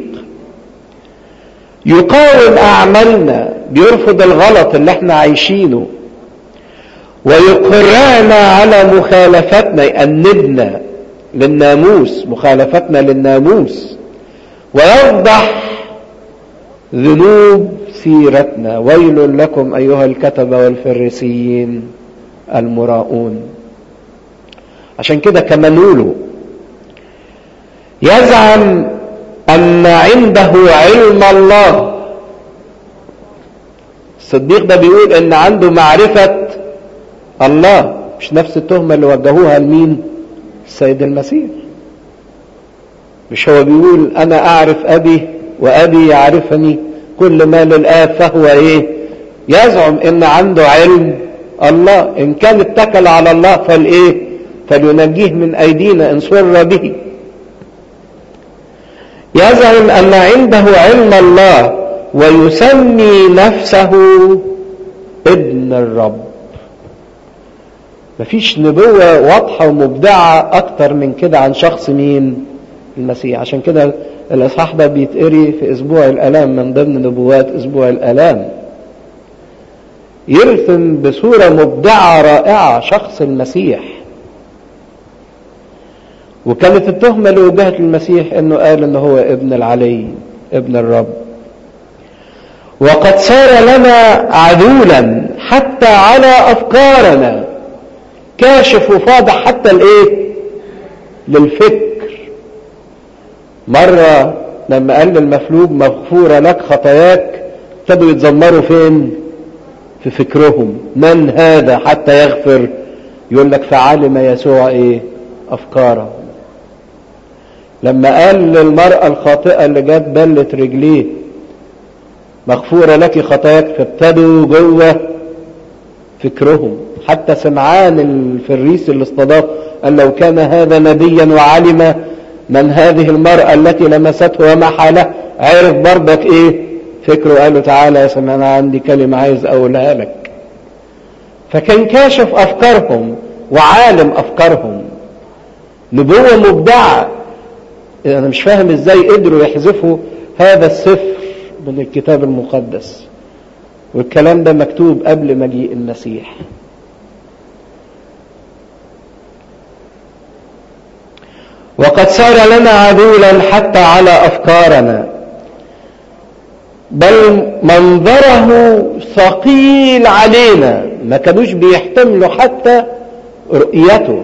يقاوم اعمالنا بيرفض الغلط اللي احنا عايشينه ويقرنا على مخالفتنا يأنبنا للناموس مخالفتنا للناموس ويفضح ذنوب سيرتنا ويل لكم ايها الكتبه والفريسيين المراؤون عشان كده كما نقوله يزعم ان عنده علم الله الصديق ده بيقول ان عنده معرفة الله مش نفس التهمة اللي وجهوها لمين السيد المسيح مش هو بيقول انا اعرف ابي وابي يعرفني كل ما للاب فهو ايه يزعم ان عنده علم الله ان كان اتكل على الله فالايه فلينجيه من ايدينا ان سر به يزعم ان عنده علم الله ويسمي نفسه ابن الرب مفيش نبوة واضحة ومبدعة اكتر من كده عن شخص مين المسيح عشان كده الاصحاح ده بيتقري في اسبوع الالام من ضمن نبوات اسبوع الالام يرسم بصورة مبدعة رائعة شخص المسيح وكانت التهمة اللي وجهت للمسيح انه قال ان هو ابن العلي ابن الرب وقد صار لنا عدولا حتى على افكارنا كاشف وفاضح حتى الايه للفكر مرة لما قال للمفلوج مغفورة لك خطاياك ابتدوا يتذمروا فين في فكرهم من هذا حتى يغفر يقول لك فعلم يسوع ايه افكاره لما قال للمرأة الخاطئة اللي جت بلت رجليه مغفورة لك خطاياك فابتدوا جوه فكرهم حتى سمعان الفريس اللي استضاف قال لو كان هذا نبيا وعلم من هذه المرأة التي لمسته وما حاله عرف برضك ايه فكره قال له تعالى يا سمع انا عندي كلمة عايز اقولها لك فكان كاشف افكارهم وعالم افكارهم نبوة مبدعة انا مش فاهم ازاي قدروا يحذفوا هذا السفر من الكتاب المقدس والكلام ده مكتوب قبل مجيء المسيح وقد صار لنا عدولا حتى على افكارنا بل منظره ثقيل علينا ما كانوش بيحتملوا حتى رؤيته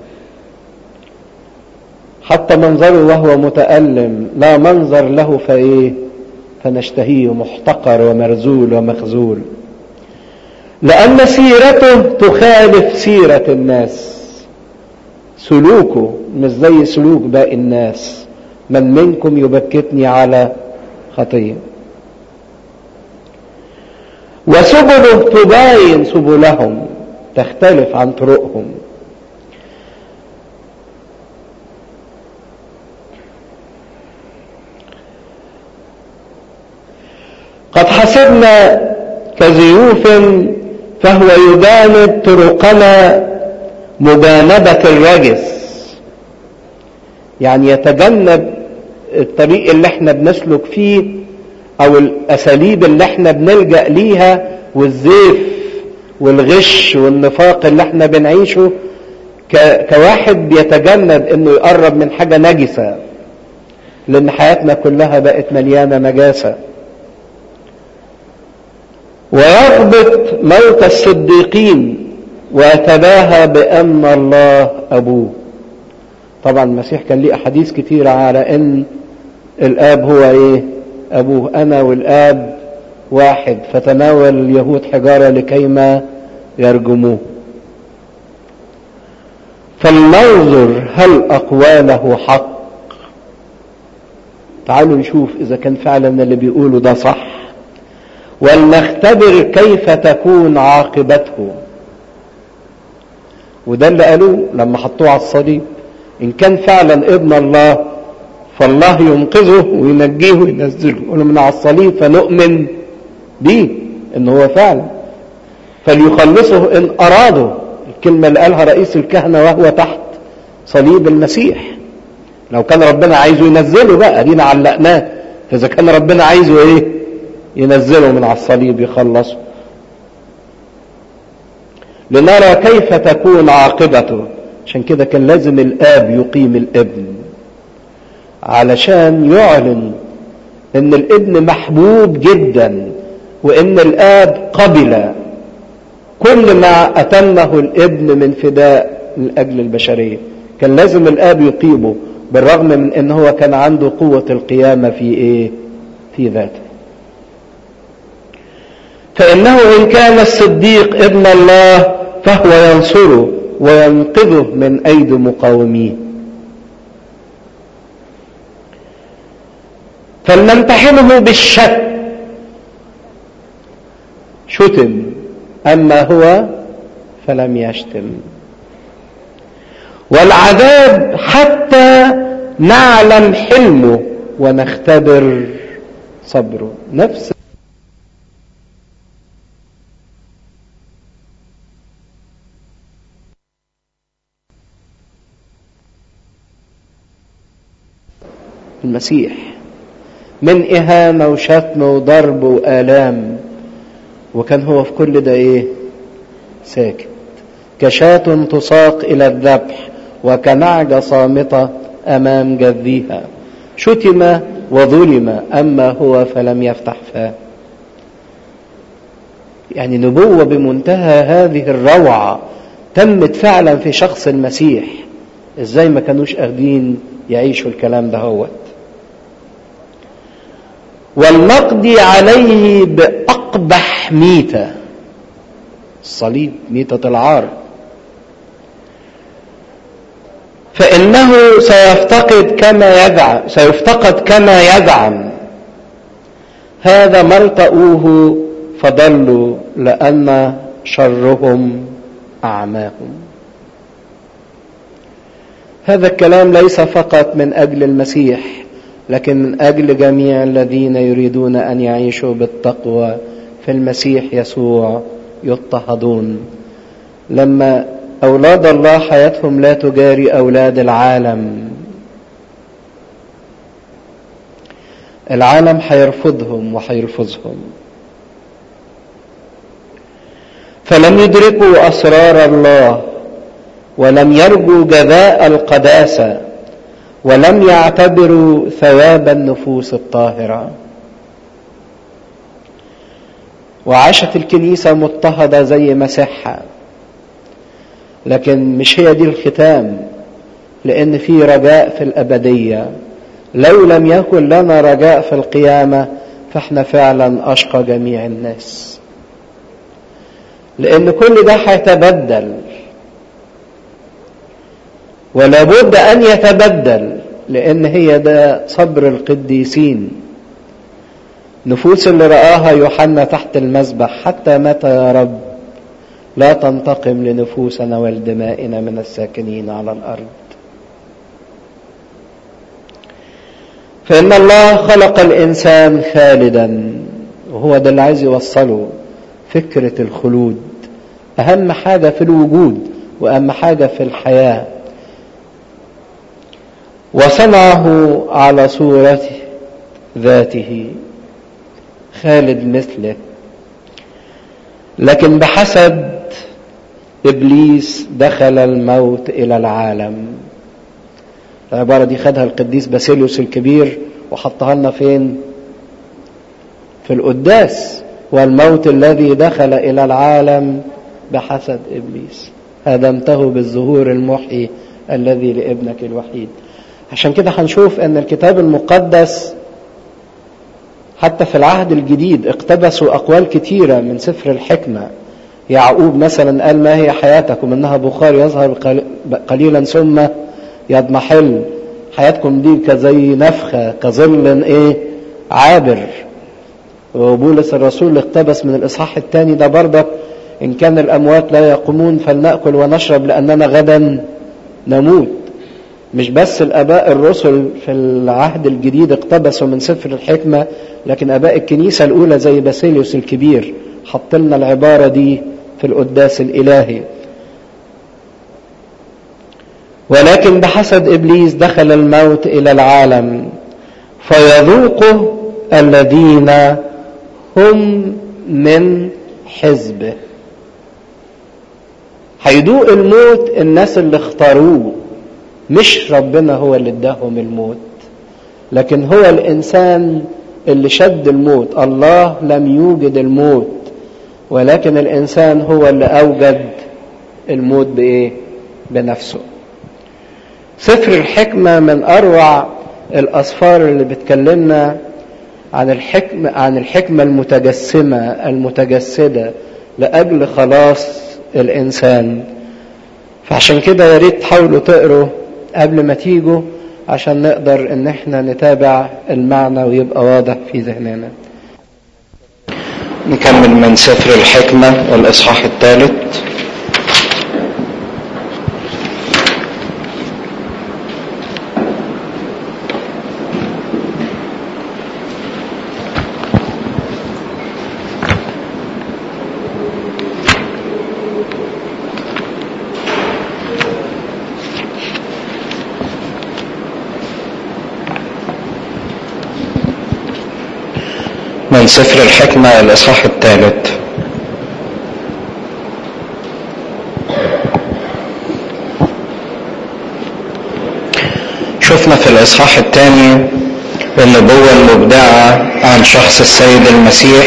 حتى منظره وهو متألم لا منظر له فايه فنشتهيه محتقر ومرزول ومخزول لأن سيرته تخالف سيرة الناس سلوكه مش زي سلوك باقي الناس من منكم يبكتني على خطية وسبله تباين سبلهم تختلف عن طرقهم قد حسبنا كزيوف فهو يجانب طرقنا مجانبة الرجس يعني يتجنب الطريق اللي احنا بنسلك فيه او الاساليب اللي احنا بنلجأ ليها والزيف والغش والنفاق اللي احنا بنعيشه كواحد بيتجنب انه يقرب من حاجة نجسة لان حياتنا كلها بقت مليانة نجاسة ويربط موت الصديقين ويتباهى بأن الله أبوه طبعا المسيح كان ليه أحاديث كتيرة على أن الآب هو إيه أبوه أنا والآب واحد فتناول اليهود حجارة لكيما يرجموه فلننظر هل أقواله حق تعالوا نشوف إذا كان فعلا اللي بيقوله ده صح ولنختبر كيف تكون عاقبته وده اللي قالوه لما حطوه على الصليب ان كان فعلا ابن الله فالله ينقذه وينجيه وينزله يقولوا من على الصليب فنؤمن بيه ان هو فعلا فليخلصه ان ارادوا الكلمه اللي قالها رئيس الكهنه وهو تحت صليب المسيح لو كان ربنا عايزه ينزله بقى دينا علقناه فاذا كان ربنا عايزه ايه ينزله من على الصليب يخلصه لنرى كيف تكون عاقبته عشان كده كان لازم الاب يقيم الابن علشان يعلن ان الابن محبوب جدا وان الاب قبل كل ما اتمه الابن من فداء من اجل البشريه كان لازم الاب يقيمه بالرغم من ان هو كان عنده قوه القيامه في ايه في ذاته فانه ان كان الصديق ابن الله فهو ينصره وينقذه من ايدي مقاوميه فلنمتحنه بالشك شتم اما هو فلم يشتم والعذاب حتى نعلم حلمه ونختبر صبره نفس المسيح من إهانة وشتم وضرب وآلام وكان هو في كل ده إيه ساكت كشاة تساق إلى الذبح وكنعجة صامتة أمام جذيها شتم وظلم أما هو فلم يفتح فاه يعني نبوة بمنتهى هذه الروعة تمت فعلا في شخص المسيح ازاي ما كانوش قادرين يعيشوا الكلام ده هوت والنقضي عليه بأقبح ميتة الصليب ميتة العار فإنه سيفتقد كما يزعم سيفتقد كما يزعم هذا ما التقوه فضلوا لأن شرهم أعماهم هذا الكلام ليس فقط من أجل المسيح لكن من أجل جميع الذين يريدون أن يعيشوا بالتقوى في المسيح يسوع يضطهدون لما أولاد الله حياتهم لا تجاري أولاد العالم العالم حيرفضهم وحيرفضهم فلم يدركوا أسرار الله ولم يرجوا جزاء القداسة ولم يعتبروا ثواب النفوس الطاهرة وعاشت الكنيسة مضطهدة زي مسيحها لكن مش هي دي الختام لأن في رجاء في الأبدية لو لم يكن لنا رجاء في القيامة فاحنا فعلا أشقى جميع الناس لأن كل ده هيتبدل ولا بد أن يتبدل لأن هي ده صبر القديسين نفوس اللي رآها يوحنا تحت المذبح حتى متى يا رب لا تنتقم لنفوسنا ولدمائنا من الساكنين على الأرض فإن الله خلق الإنسان خالدا وهو ده اللي عايز يوصله فكرة الخلود أهم حاجة في الوجود وأهم حاجة في الحياة وصنعه على صورته ذاته خالد مثله لكن بحسب ابليس دخل الموت الى العالم العباره دي خدها القديس باسيليوس الكبير وحطها لنا فين في القداس والموت الذي دخل الى العالم بحسب ابليس هدمته بالظهور المحيي الذي لابنك الوحيد عشان كده هنشوف ان الكتاب المقدس حتى في العهد الجديد اقتبسوا اقوال كتيره من سفر الحكمه يعقوب مثلا قال ما هي حياتكم انها بخار يظهر قليلا ثم يضمحل حياتكم دي كزي نفخه كظل ايه عابر وبولس الرسول اقتبس من الإصحاح الثاني ده برضك إن كان الأموات لا يقومون فلنأكل ونشرب لأننا غدا نموت مش بس الآباء الرسل في العهد الجديد اقتبسوا من سفر الحكمة لكن آباء الكنيسة الأولى زي باسيليوس الكبير حط لنا العبارة دي في القداس الإلهي ولكن بحسد إبليس دخل الموت إلى العالم فيذوقه الذين هم من حزبه هيدوق الموت الناس اللي اختاروه مش ربنا هو اللي اداهم الموت لكن هو الانسان اللي شد الموت الله لم يوجد الموت ولكن الانسان هو اللي اوجد الموت بايه بنفسه سفر الحكمه من اروع الاسفار اللي بتكلمنا عن الحكمه عن الحكمه المتجسمه المتجسده لاجل خلاص الانسان فعشان كده يا ريت تحاولوا تقروا قبل ما تيجوا عشان نقدر ان احنا نتابع المعنى ويبقى واضح في ذهننا نكمل من سفر الحكمة الإصحاح الثالث من سفر الحكمة الإصحاح الثالث شفنا في الإصحاح الثاني النبوة المبدعة عن شخص السيد المسيح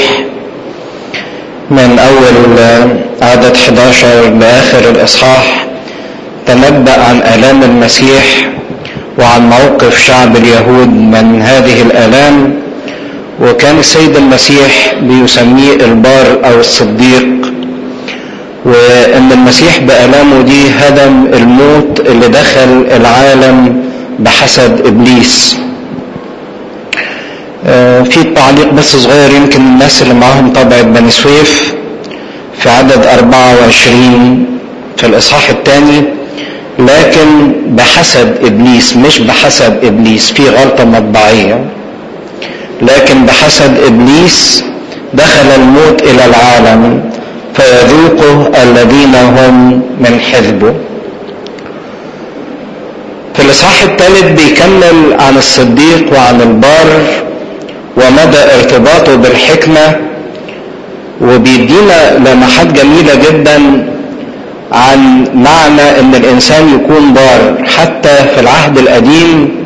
من أول عدد 11 لآخر الإصحاح تنبأ عن آلام المسيح وعن موقف شعب اليهود من هذه الآلام وكان السيد المسيح بيسميه البار او الصديق وان المسيح بألامه دي هدم الموت اللي دخل العالم بحسد ابليس في تعليق بس صغير يمكن الناس اللي معاهم طبعة بني سويف في عدد 24 في الاصحاح الثاني لكن بحسد ابليس مش بحسب ابليس في غلطة مطبعية لكن بحسب ابليس دخل الموت الى العالم فيذوقه الذين هم من حزبه في الاصحاح الثالث بيكمل عن الصديق وعن البار ومدى ارتباطه بالحكمه وبيدينا لمحات جميله جدا عن معنى ان الانسان يكون بار حتى في العهد القديم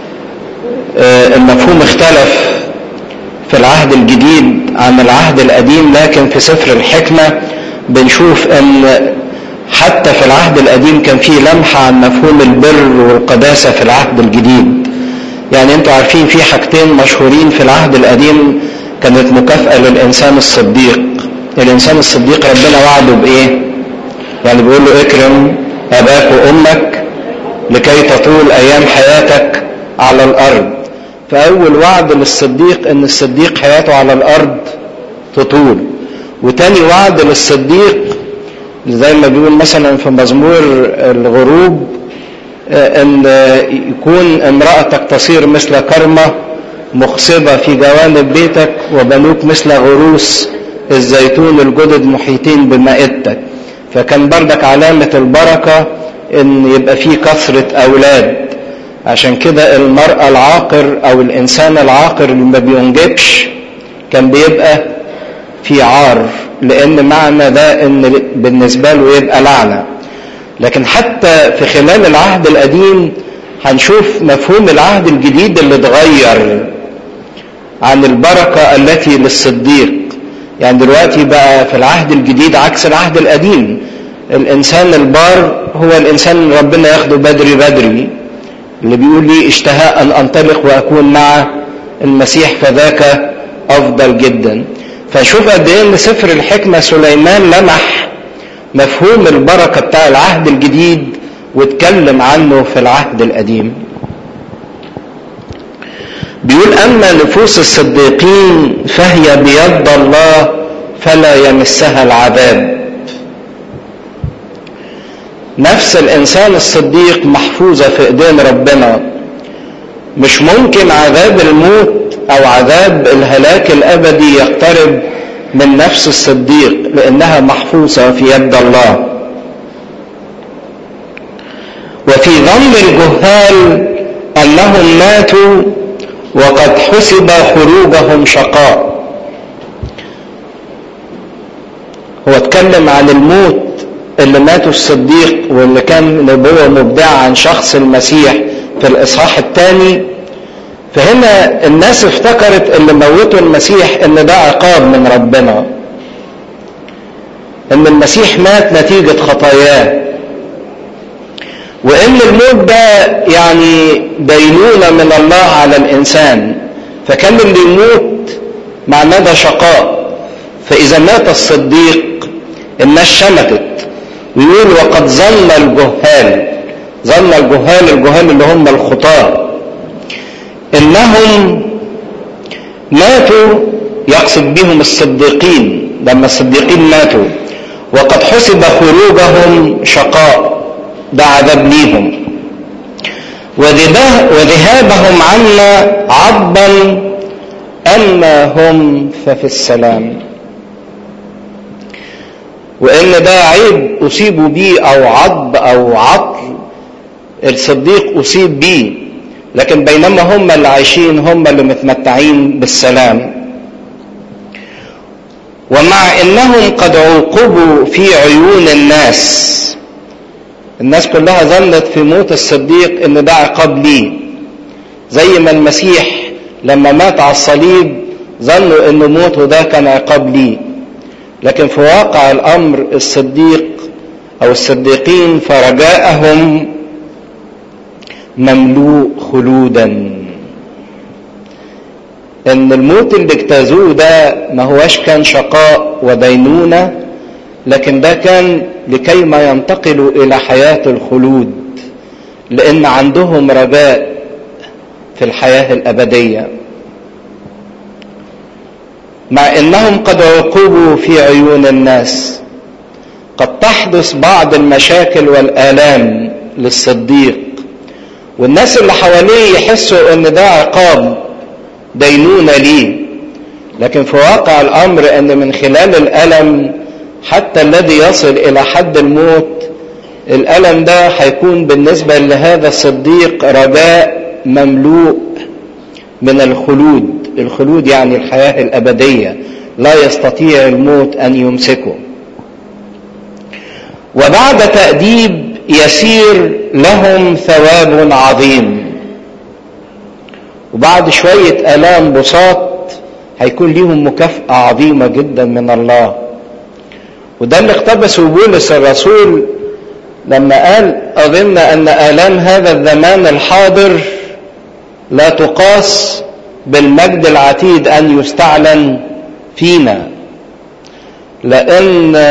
المفهوم اختلف في العهد الجديد عن العهد القديم لكن في سفر الحكمة بنشوف ان حتى في العهد القديم كان في لمحة عن مفهوم البر والقداسة في العهد الجديد يعني انتوا عارفين في حاجتين مشهورين في العهد القديم كانت مكافأة للإنسان الصديق الإنسان الصديق ربنا وعده بإيه يعني بيقول له اكرم أباك وأمك لكي تطول أيام حياتك على الأرض فأول وعد للصديق إن الصديق حياته على الأرض تطول وتاني وعد للصديق زي ما بيقول مثلا في مزمور الغروب ان يكون امرأتك تصير مثل كرمة مخصبة في جوانب بيتك وبنوك مثل غروس الزيتون الجدد محيطين بمائدتك فكان بردك علامة البركة ان يبقى فيه كثرة اولاد عشان كده المرأة العاقر او الانسان العاقر اللي ما بينجبش كان بيبقى في عار لان معنى ده ان بالنسبة له يبقى لعنة لكن حتى في خلال العهد القديم هنشوف مفهوم العهد الجديد اللي اتغير عن البركة التي للصديق يعني دلوقتي بقى في العهد الجديد عكس العهد القديم الانسان البار هو الانسان اللي ربنا ياخده بدري بدري اللي بيقول لي اشتهاء ان انطلق واكون مع المسيح فذاك افضل جدا فشوف قد ايه ان سفر الحكمه سليمان لمح مفهوم البركه بتاع العهد الجديد واتكلم عنه في العهد القديم بيقول أما نفوس الصديقين فهي بيد الله فلا يمسها العذاب نفس الإنسان الصديق محفوظة في إيدين ربنا مش ممكن عذاب الموت أو عذاب الهلاك الأبدي يقترب من نفس الصديق لأنها محفوظة في يد الله وفي ظن الجهال أنهم ماتوا وقد حسب خروجهم شقاء هو اتكلم عن الموت اللي ماتوا الصديق واللي كان نبوة مبدعة عن شخص المسيح في الإصحاح الثاني فهنا الناس افتكرت اللي موتوا المسيح ان ده عقاب من ربنا ان المسيح مات نتيجة خطاياه وان الموت ده يعني دينونة من الله على الانسان فكان اللي يموت معناه ده شقاء فاذا مات الصديق الناس شمتت ويقول وقد ظن الجهال ظن الجهال الجهال اللي هم الخطاه انهم ماتوا يقصد بهم الصديقين لما الصديقين ماتوا وقد حسب خروجهم شقاء ده عذاب ليهم وذهابهم عنا عضا اما هم ففي السلام وان ده عيب اصيبوا بيه او عض او عطل الصديق اصيب بيه لكن بينما هم اللي عايشين هم اللي متمتعين بالسلام ومع انهم قد عوقبوا في عيون الناس الناس كلها ظنت في موت الصديق ان ده عقاب ليه زي ما المسيح لما مات على الصليب ظنوا ان موته ده كان عقاب ليه لكن في واقع الامر الصديق او الصديقين فرجاءهم مملوء خلودا ان الموت اللي اجتازوه ده ما هواش كان شقاء ودينونة لكن ده كان لكي ما ينتقلوا الى حياة الخلود لان عندهم رجاء في الحياة الابدية مع انهم قد عوقبوا في عيون الناس قد تحدث بعض المشاكل والالام للصديق والناس اللي حواليه يحسوا ان ده عقاب دينونة ليه لكن في واقع الامر ان من خلال الالم حتى الذي يصل الى حد الموت الالم ده هيكون بالنسبة لهذا الصديق رجاء مملوء من الخلود الخلود يعني الحياة الابدية لا يستطيع الموت ان يمسكه وبعد تأديب يسير لهم ثواب عظيم وبعد شوية آلام بساط هيكون ليهم مكافأة عظيمة جدا من الله وده اللي اقتبسه بولس الرسول لما قال أظن أن آلام هذا الزمان الحاضر لا تقاس بالمجد العتيد أن يستعلن فينا لأن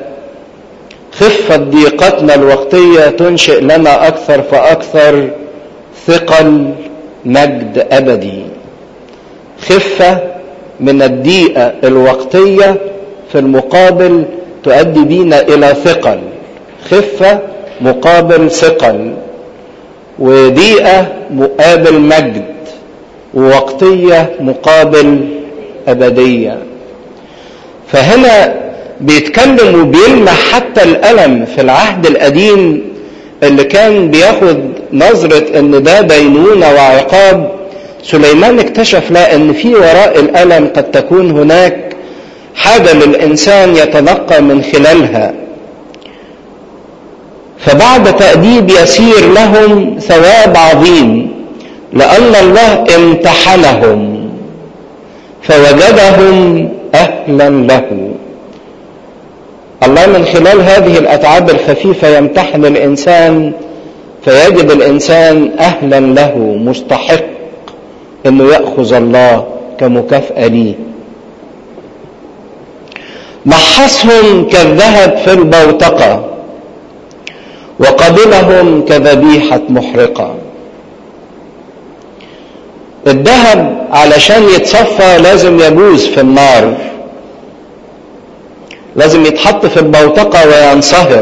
خفة ضيقتنا الوقتية تنشئ لنا أكثر فأكثر ثقل مجد أبدي خفة من الضيقة الوقتية في المقابل تؤدي بينا إلى ثقل خفة مقابل ثقل وضيقة مقابل مجد ووقتية مقابل أبدية فهنا بيتكلم وبيلمح حتى الألم في العهد القديم اللي كان بياخد نظرة ان ده دينونة وعقاب سليمان اكتشف لا ان في وراء الألم قد تكون هناك حاجة للإنسان يتنقى من خلالها فبعد تأديب يسير لهم ثواب عظيم لأن الله امتحنهم فوجدهم أهلا له الله من خلال هذه الأتعاب الخفيفة يمتحن الإنسان فيجد الإنسان أهلا له مستحق أنه يأخذ الله كمكافأة ليه محصهم كالذهب في البوتقة وقبلهم كذبيحة محرقة الذهب علشان يتصفى لازم يجوز في النار لازم يتحط في البوتقة وينصهر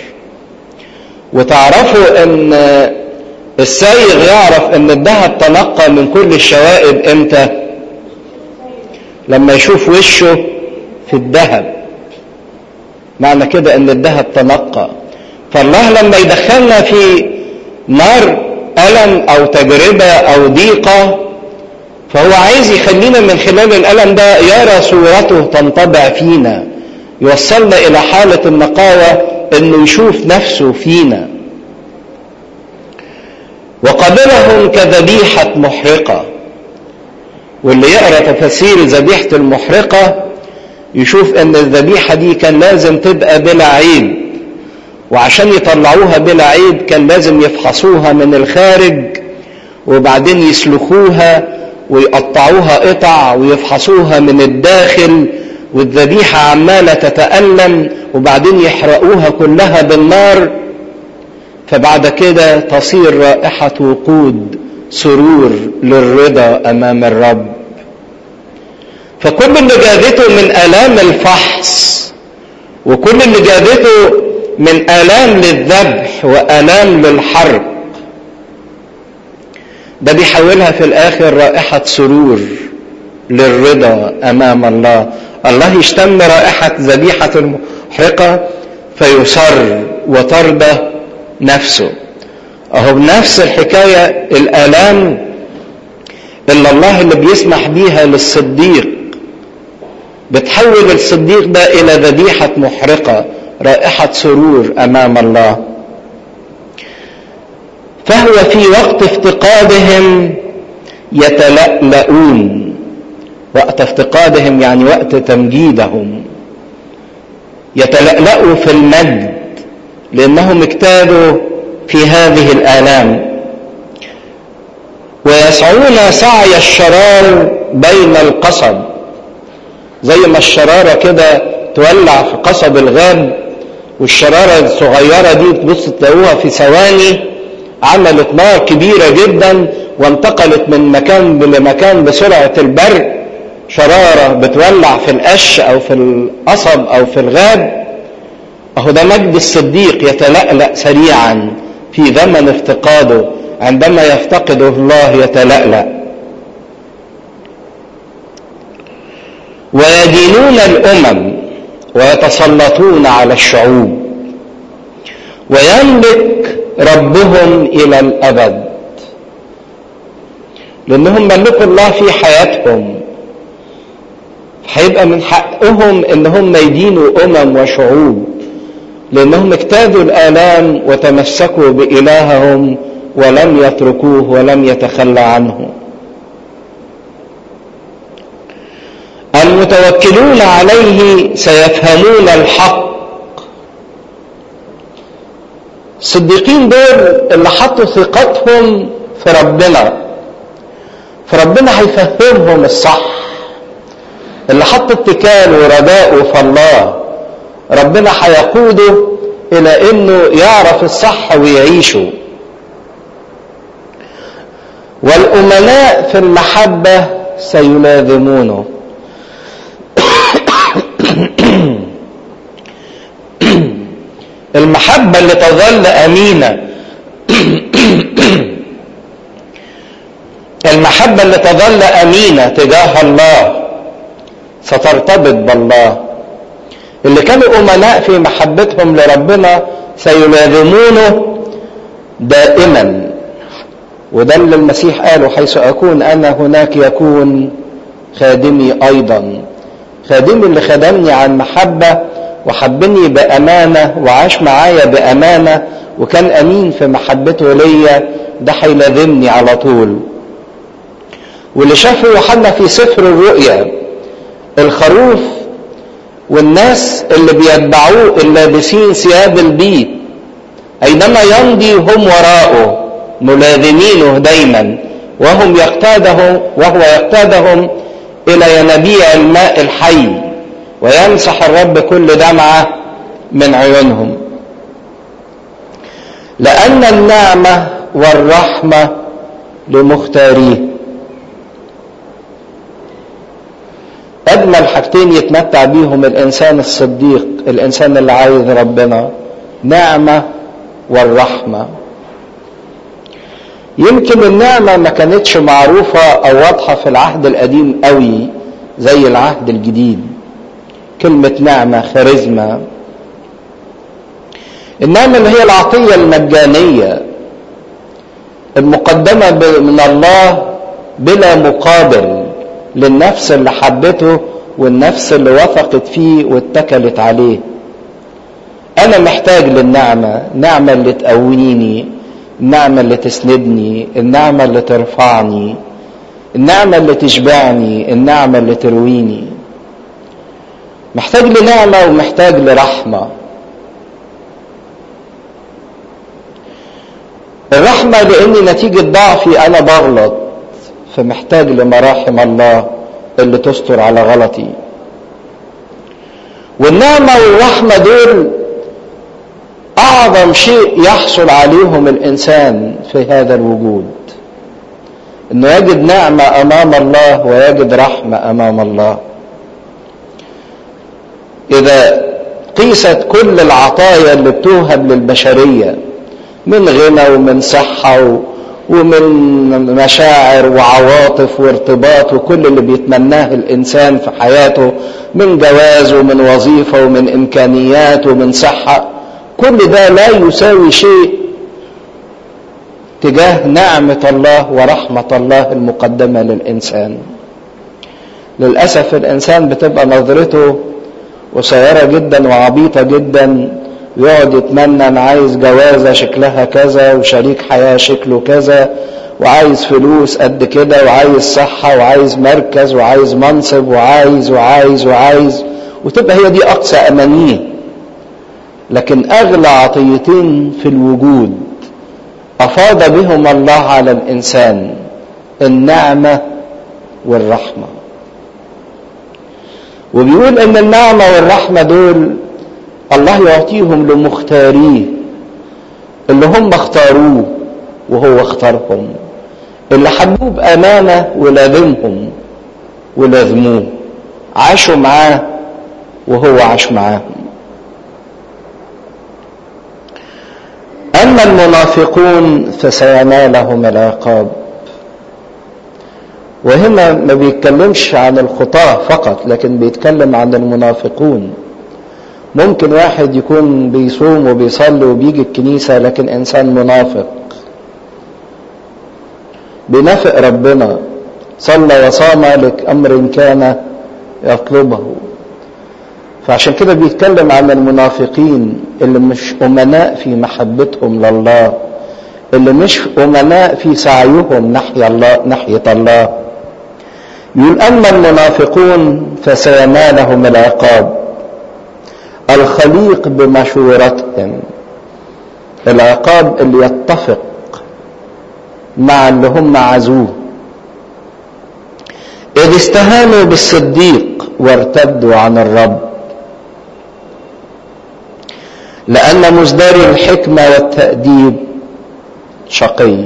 وتعرفوا ان السايغ يعرف ان الذهب تنقى من كل الشوائب امتى لما يشوف وشه في الذهب معنى كده ان الذهب تنقى فالله لما يدخلنا في نار ألم أو تجربة أو ضيقة فهو عايز يخلينا من خلال الألم ده يرى صورته تنطبع فينا يوصلنا إلى حالة النقاوة إنه يشوف نفسه فينا وقبلهم كذبيحة محرقة واللي يقرأ تفاسير ذبيحة المحرقة يشوف ان الذبيحة دي كان لازم تبقى بلا عيب وعشان يطلعوها بلا عيب كان لازم يفحصوها من الخارج وبعدين يسلخوها ويقطعوها قطع ويفحصوها من الداخل والذبيحة عمالة تتألم وبعدين يحرقوها كلها بالنار فبعد كده تصير رائحة وقود سرور للرضا أمام الرب فكل اللي جابته من آلام الفحص وكل اللي جابته من آلام للذبح وآلام للحرق ده بيحولها في الآخر رائحة سرور للرضا أمام الله الله يشتم رائحة ذبيحة المحرقة فيصر وترضى نفسه أهو بنفس الحكاية الآلام إلا الله اللي بيسمح بيها للصديق بتحول الصديق ده إلى ذبيحة محرقة رائحة سرور أمام الله فهو في وقت افتقادهم يتلألؤون وقت افتقادهم يعني وقت تمجيدهم يتلألؤوا في المجد لأنهم اجتادوا في هذه الآلام ويسعون سعي الشرار بين القصب زي ما الشرارة كده تولع في قصب الغاب والشرارة الصغيرة دي تبص تلاقوها في ثواني عملت نار كبيرة جدا وانتقلت من مكان لمكان بسرعة البرق شرارة بتولع في القش أو في القصب أو في الغاب أهو ده مجد الصديق يتلألأ سريعا في زمن افتقاده عندما يفتقده الله يتلألأ ويدينون الأمم ويتسلطون على الشعوب ويملك ربهم إلى الأبد لأنهم ملكوا الله في حياتهم هيبقى من حقهم ان هم يدينوا امم وشعوب لانهم اجتازوا الالام وتمسكوا بالههم ولم يتركوه ولم يتخلى عنه المتوكلون عليه سيفهمون الحق الصديقين دول اللي حطوا ثقتهم في ربنا فربنا هيفهمهم الصح اللي حط اتكال ورجاءه في الله ربنا هيقوده الى انه يعرف الصح ويعيشه والامناء في المحبه سيلازمونه المحبه اللي تظل امينه المحبه اللي تظل امينه تجاه الله سترتبط بالله اللي كانوا امناء في محبتهم لربنا سيلازمونه دائما وده اللي المسيح قاله حيث اكون انا هناك يكون خادمي ايضا خادمي اللي خدمني عن محبه وحبني بامانه وعاش معايا بامانه وكان امين في محبته ليا ده هيلازمني على طول واللي شافه يوحنا في سفر الرؤيا الخروف والناس اللي بيتبعوه اللابسين ثياب البيت اينما يمضي هم وراءه ملازمينه دايما وهم يقتاده وهو يقتادهم الى ينابيع الماء الحي ويمسح الرب كل دمعه من عيونهم لان النعمه والرحمه لمختاريه اجمل حاجتين يتمتع بيهم الانسان الصديق الانسان اللي عايز ربنا نعمه والرحمه يمكن النعمه ما كانتش معروفه او واضحه في العهد القديم قوي زي العهد الجديد كلمه نعمه خارزمه النعمه اللي هي العطيه المجانيه المقدمه من الله بلا مقابل للنفس اللي حبته والنفس اللي وثقت فيه واتكلت عليه انا محتاج للنعمه النعمه اللي تقويني النعمه اللي تسندني النعمه اللي ترفعني النعمه اللي تشبعني النعمه اللي ترويني محتاج لنعمه ومحتاج لرحمه الرحمه لاني نتيجه ضعفي انا بغلط فمحتاج لمراحم الله اللي تستر على غلطي والنعمة والرحمة دول أعظم شيء يحصل عليهم الإنسان في هذا الوجود إنه يجد نعمة أمام الله ويجد رحمة أمام الله إذا قيست كل العطايا اللي بتوهب للبشرية من غنى ومن صحة ومن مشاعر وعواطف وارتباط وكل اللي بيتمناه الانسان في حياته من جواز ومن وظيفه ومن امكانيات ومن صحه كل ده لا يساوي شيء تجاه نعمه الله ورحمه الله المقدمه للانسان للاسف الانسان بتبقى نظرته قصيره جدا وعبيطه جدا يقعد يتمنى انا عايز جوازه شكلها كذا وشريك حياه شكله كذا وعايز فلوس قد كده وعايز صحه وعايز مركز وعايز منصب وعايز وعايز وعايز وتبقى هي دي اقصى امانيه لكن اغلى عطيتين في الوجود افاض بهم الله على الانسان النعمه والرحمه وبيقول ان النعمه والرحمه دول الله يعطيهم لمختاريه اللي هم اختاروه وهو اختارهم اللي حبوه بأمانة ولازمهم ولازموه عاشوا معاه وهو عاش معاهم أما المنافقون فسينالهم العقاب وهنا ما بيتكلمش عن الخطاة فقط لكن بيتكلم عن المنافقون ممكن واحد يكون بيصوم وبيصلي وبيجي الكنيسة لكن إنسان منافق بينافق ربنا صلى وصام لأمر كان يطلبه فعشان كده بيتكلم عن المنافقين اللي مش أمناء في محبتهم لله اللي مش أمناء في سعيهم ناحية الله ناحية الله يقول أما المنافقون فسينالهم العقاب الخليق بمشورتهم العقاب اللي يتفق مع اللي هم عزوه إذ استهانوا بالصديق وارتدوا عن الرب لأن مزدري الحكمة والتأديب شقي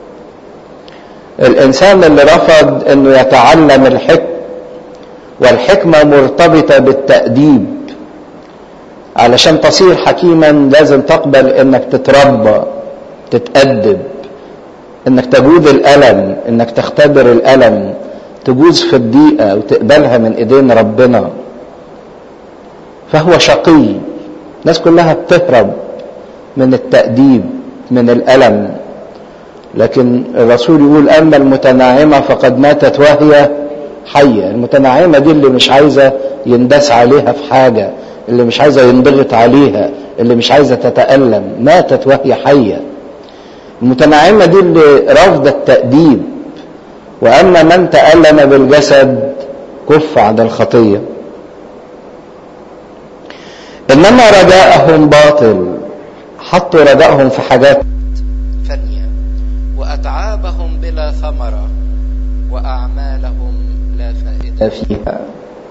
الإنسان اللي رفض أنه يتعلم الحكم والحكمة مرتبطة بالتأديب علشان تصير حكيما لازم تقبل انك تتربى تتأدب انك تجود الألم انك تختبر الألم تجوز في الضيقة وتقبلها من ايدين ربنا فهو شقي الناس كلها بتهرب من التأديب من الألم لكن الرسول يقول أما المتناعمة فقد ماتت وهي حية المتناعمة دي اللي مش عايزة يندس عليها في حاجة اللي مش عايزة ينضغط عليها اللي مش عايزة تتألم ماتت وهي حية المتناعمة دي اللي رافضة التأديب وأما من تألم بالجسد كف عن الخطية إنما رجاءهم باطل حطوا رجائهم في حاجات فانية وأتعابهم بلا ثمرة وأعمالهم لا فائدة فيها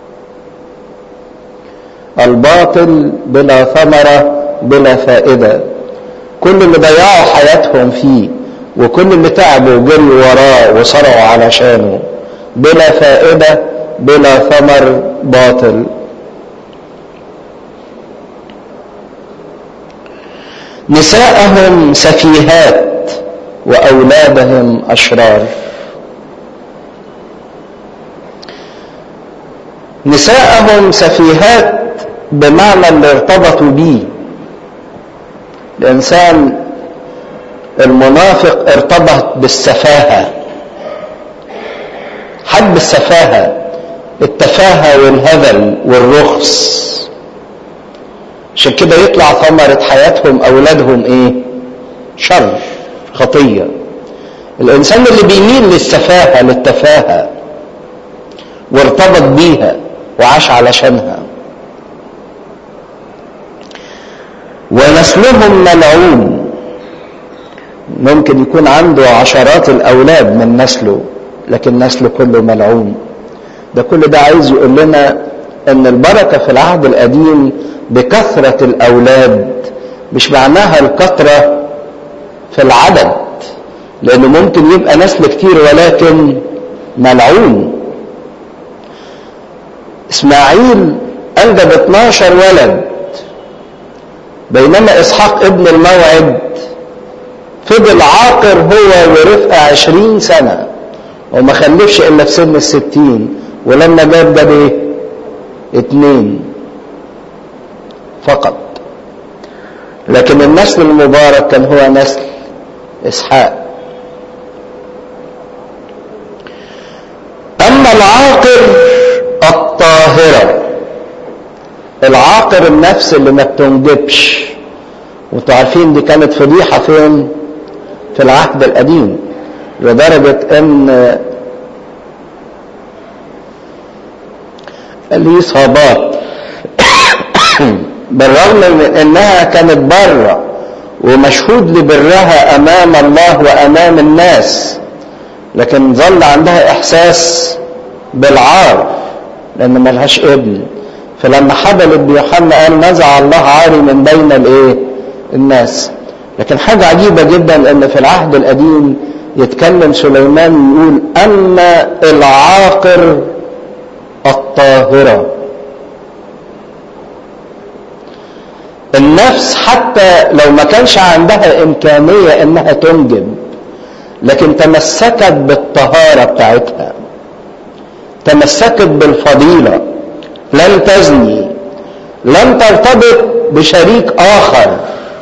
الباطل بلا ثمرة بلا فائدة كل اللي ضيعوا حياتهم فيه وكل اللي تعبوا وجروا وراه وصرعوا علشانه بلا فائدة بلا ثمر باطل نساءهم سفيهات واولادهم اشرار نساءهم سفيهات بمعنى اللي ارتبطوا بيه الانسان المنافق ارتبط بالسفاهه حب السفاهه التفاهه والهبل والرخص عشان كده يطلع ثمرة حياتهم أولادهم إيه؟ شر خطية الإنسان اللي بيميل للسفاهة للتفاهة وارتبط بيها وعاش علشانها ونسلهم ملعون ممكن يكون عنده عشرات الأولاد من نسله لكن نسله كله ملعون ده كل ده عايز يقول لنا ان البركة في العهد القديم بكثرة الأولاد مش معناها الكثرة في العدد لأنه ممكن يبقى نسل كتير ولكن ملعون إسماعيل أنجب 12 ولد بينما إسحاق ابن الموعد فضل عاقر هو ورفقة عشرين سنة وما خلفش إلا في سن الستين ولما جاب جاب إيه؟ اتنين فقط لكن النسل المبارك كان هو نسل اسحاق اما العاقر الطاهرة العاقر النفس اللي ما بتنجبش وانتوا عارفين دي كانت فضيحة فين في العهد القديم لدرجة ان اليصابات بالرغم من انها كانت بره ومشهود لبرها امام الله وامام الناس لكن ظل عندها احساس بالعار لان ملهاش ابن فلما حبلت بيوحنا قال نزع الله عاري من بين الايه الناس لكن حاجة عجيبة جدا ان في العهد القديم يتكلم سليمان يقول اما العاقر الطاهره النفس حتى لو ما كانش عندها إمكانية إنها تنجب لكن تمسكت بالطهارة بتاعتها تمسكت بالفضيلة لن تزني لن ترتبط بشريك آخر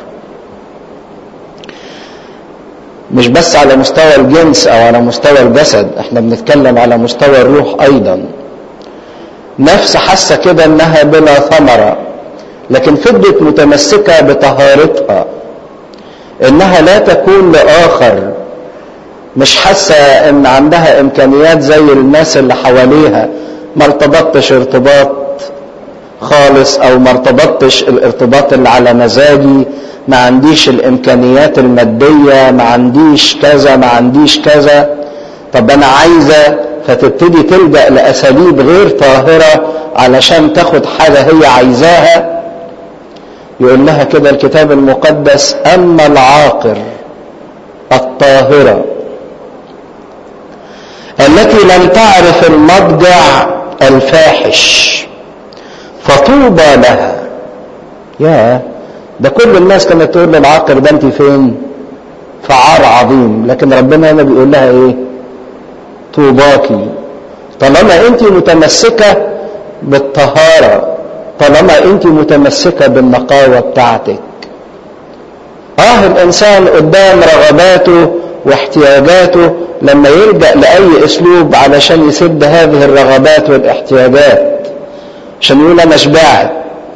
مش بس على مستوى الجنس أو على مستوى الجسد احنا بنتكلم على مستوى الروح أيضا نفس حاسة كده إنها بلا ثمرة لكن فضلت متمسكة بطهارتها انها لا تكون لاخر مش حاسة ان عندها امكانيات زي الناس اللي حواليها ما ارتبطتش ارتباط خالص او ما ارتبطتش الارتباط اللي على مزاجي ما عنديش الامكانيات المادية ما عنديش كذا ما عنديش كذا طب انا عايزة فتبتدي تلجأ لاساليب غير طاهرة علشان تاخد حاجة هي عايزاها يقول لها كده الكتاب المقدس اما العاقر الطاهره التي لم تعرف المضجع الفاحش فطوبى لها يا ده كل الناس كانت تقول للعاقر ده انت فين في عار عظيم لكن ربنا هنا بيقول لها ايه طوباكي طالما انت متمسكه بالطهاره طالما انت متمسكة بالنقاوة بتاعتك اه الانسان قدام رغباته واحتياجاته لما يلجأ لأي اسلوب علشان يسد هذه الرغبات والاحتياجات عشان يقول انا شبعت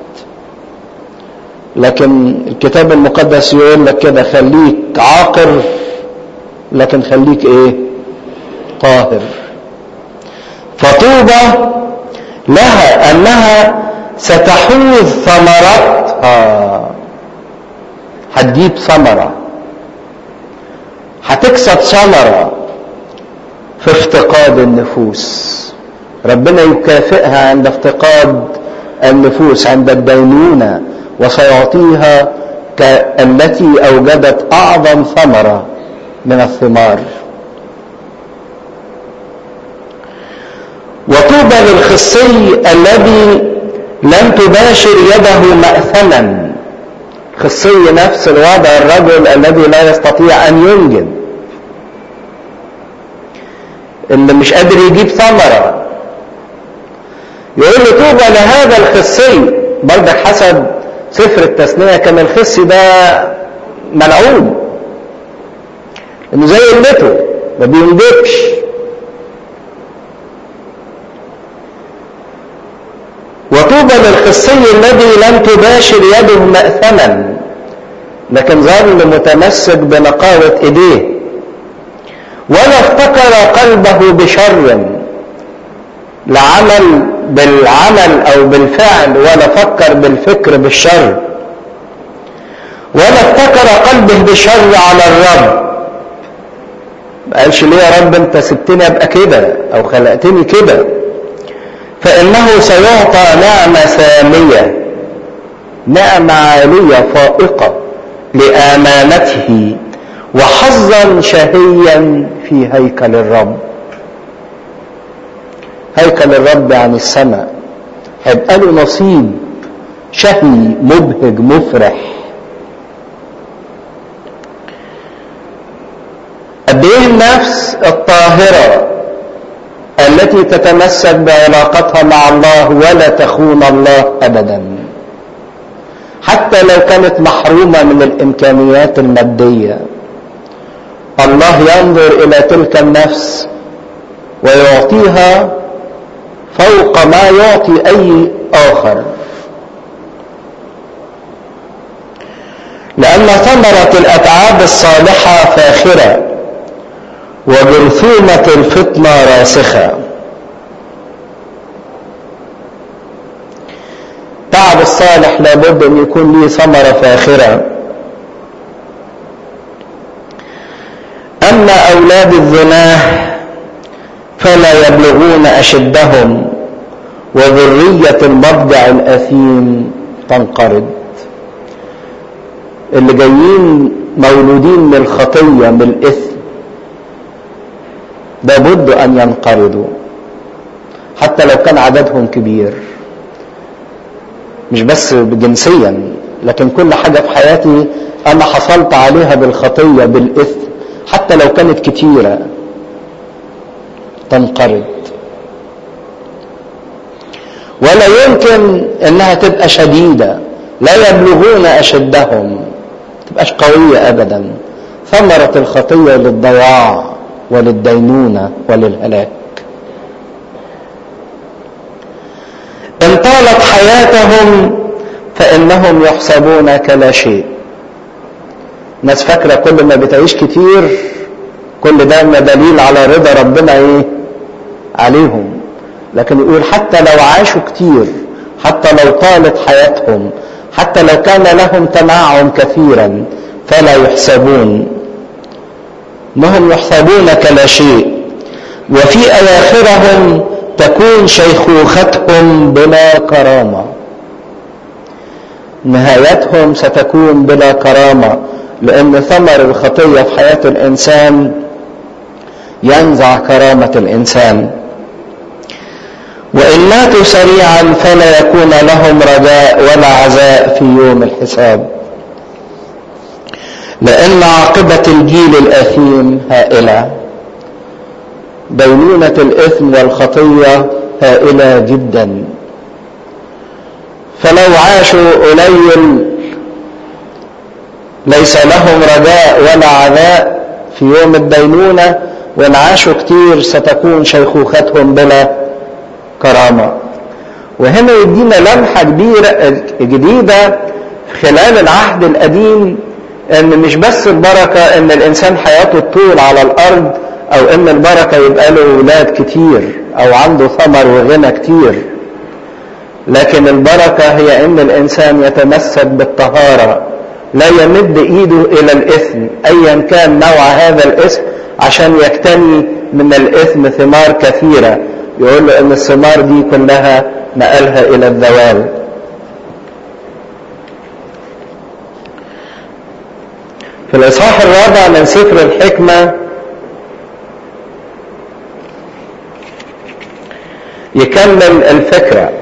لكن الكتاب المقدس يقول لك كده خليك عاقر لكن خليك ايه طاهر فطوبى لها انها ستحوز ثمرتها هتجيب ثمرة هتكسب ثمرة في افتقاد النفوس ربنا يكافئها عند افتقاد النفوس عند الدينونة وسيعطيها التي أوجدت أعظم ثمرة من الثمار وطوبى للخصي الذي لم تباشر يده مأثما خصي نفس الوضع الرجل الذي لا يستطيع أن ينجب اللي مش قادر يجيب ثمرة يقول له طوبى لهذا الخصي برضك حسب سفر التثنية كان الخصي ده ملعون انه زي قلته ما بينجبش وطوبى للخصي الذي لم تباشر يده مأثما لكن ظل متمسك بنقاوة ايديه ولا افتكر قلبه بشر لا عمل بالعمل او بالفعل ولا فكر بالفكر بالشر ولا افتكر قلبه بالشر على الرب ما قالش ليه يا رب انت سبتني ابقى كده او خلقتني كده فانه سيعطى نعمه ساميه نعمه عاليه فائقه لامانته وحظا شهيا في هيكل الرب هيكل الرب عن السماء هيبقى له نصيب شهي مبهج مفرح قد ايه النفس الطاهره التي تتمسك بعلاقتها مع الله ولا تخون الله ابدا حتى لو كانت محرومه من الامكانيات الماديه الله ينظر الى تلك النفس ويعطيها فوق ما يعطي اي اخر لان ثمره الاتعاب الصالحه فاخره وجرثومه الفطنه راسخه التعب الصالح لابد ان يكون له ثمره فاخره اما اولاد الزناه فلا يبلغون اشدهم وذريه المضجع الاثيم تنقرض اللي جايين مولودين من الخطيه من الاثم لابد ان ينقرضوا حتى لو كان عددهم كبير مش بس جنسيا لكن كل حاجه في حياتي انا حصلت عليها بالخطيه بالاثم حتى لو كانت كتيره تنقرض ولا يمكن انها تبقى شديده لا يبلغون اشدهم تبقاش قويه ابدا ثمره الخطيه للضياع وللدينونه وللهلاك ان طالت حياتهم فانهم يحسبون كلا شيء ناس فاكره كل ما بتعيش كتير كل ده دليل على رضا ربنا ايه عليهم لكن يقول حتى لو عاشوا كتير حتى لو طالت حياتهم حتى لو كان لهم تنعم كثيرا فلا يحسبون انهم يحسبون كلا شيء وفي اواخرهم تكون شيخوختهم بلا كرامه نهايتهم ستكون بلا كرامه لان ثمر الخطيه في حياه الانسان ينزع كرامه الانسان وان ماتوا سريعا فلا يكون لهم رجاء ولا عزاء في يوم الحساب لان عاقبه الجيل الاثيم هائله دينونه الاثم والخطيه هائله جدا فلو عاشوا قليل ليس لهم رجاء ولا عذاء في يوم الدينونه وان عاشوا كتير ستكون شيخوختهم بلا كرامه وهنا يدينا لمحه كبيره جديده خلال العهد القديم ان مش بس البركه ان الانسان حياته تطول على الارض او ان البركه يبقى له اولاد كتير او عنده ثمر وغنى كتير لكن البركه هي ان الانسان يتمسك بالطهاره لا يمد ايده الى الاثم ايا كان نوع هذا الاثم عشان يكتني من الاثم ثمار كثيره يقول له ان الثمار دي كلها نقلها الى الزوال في الاصحاح الرابع من سفر الحكمه يكمل الفكرة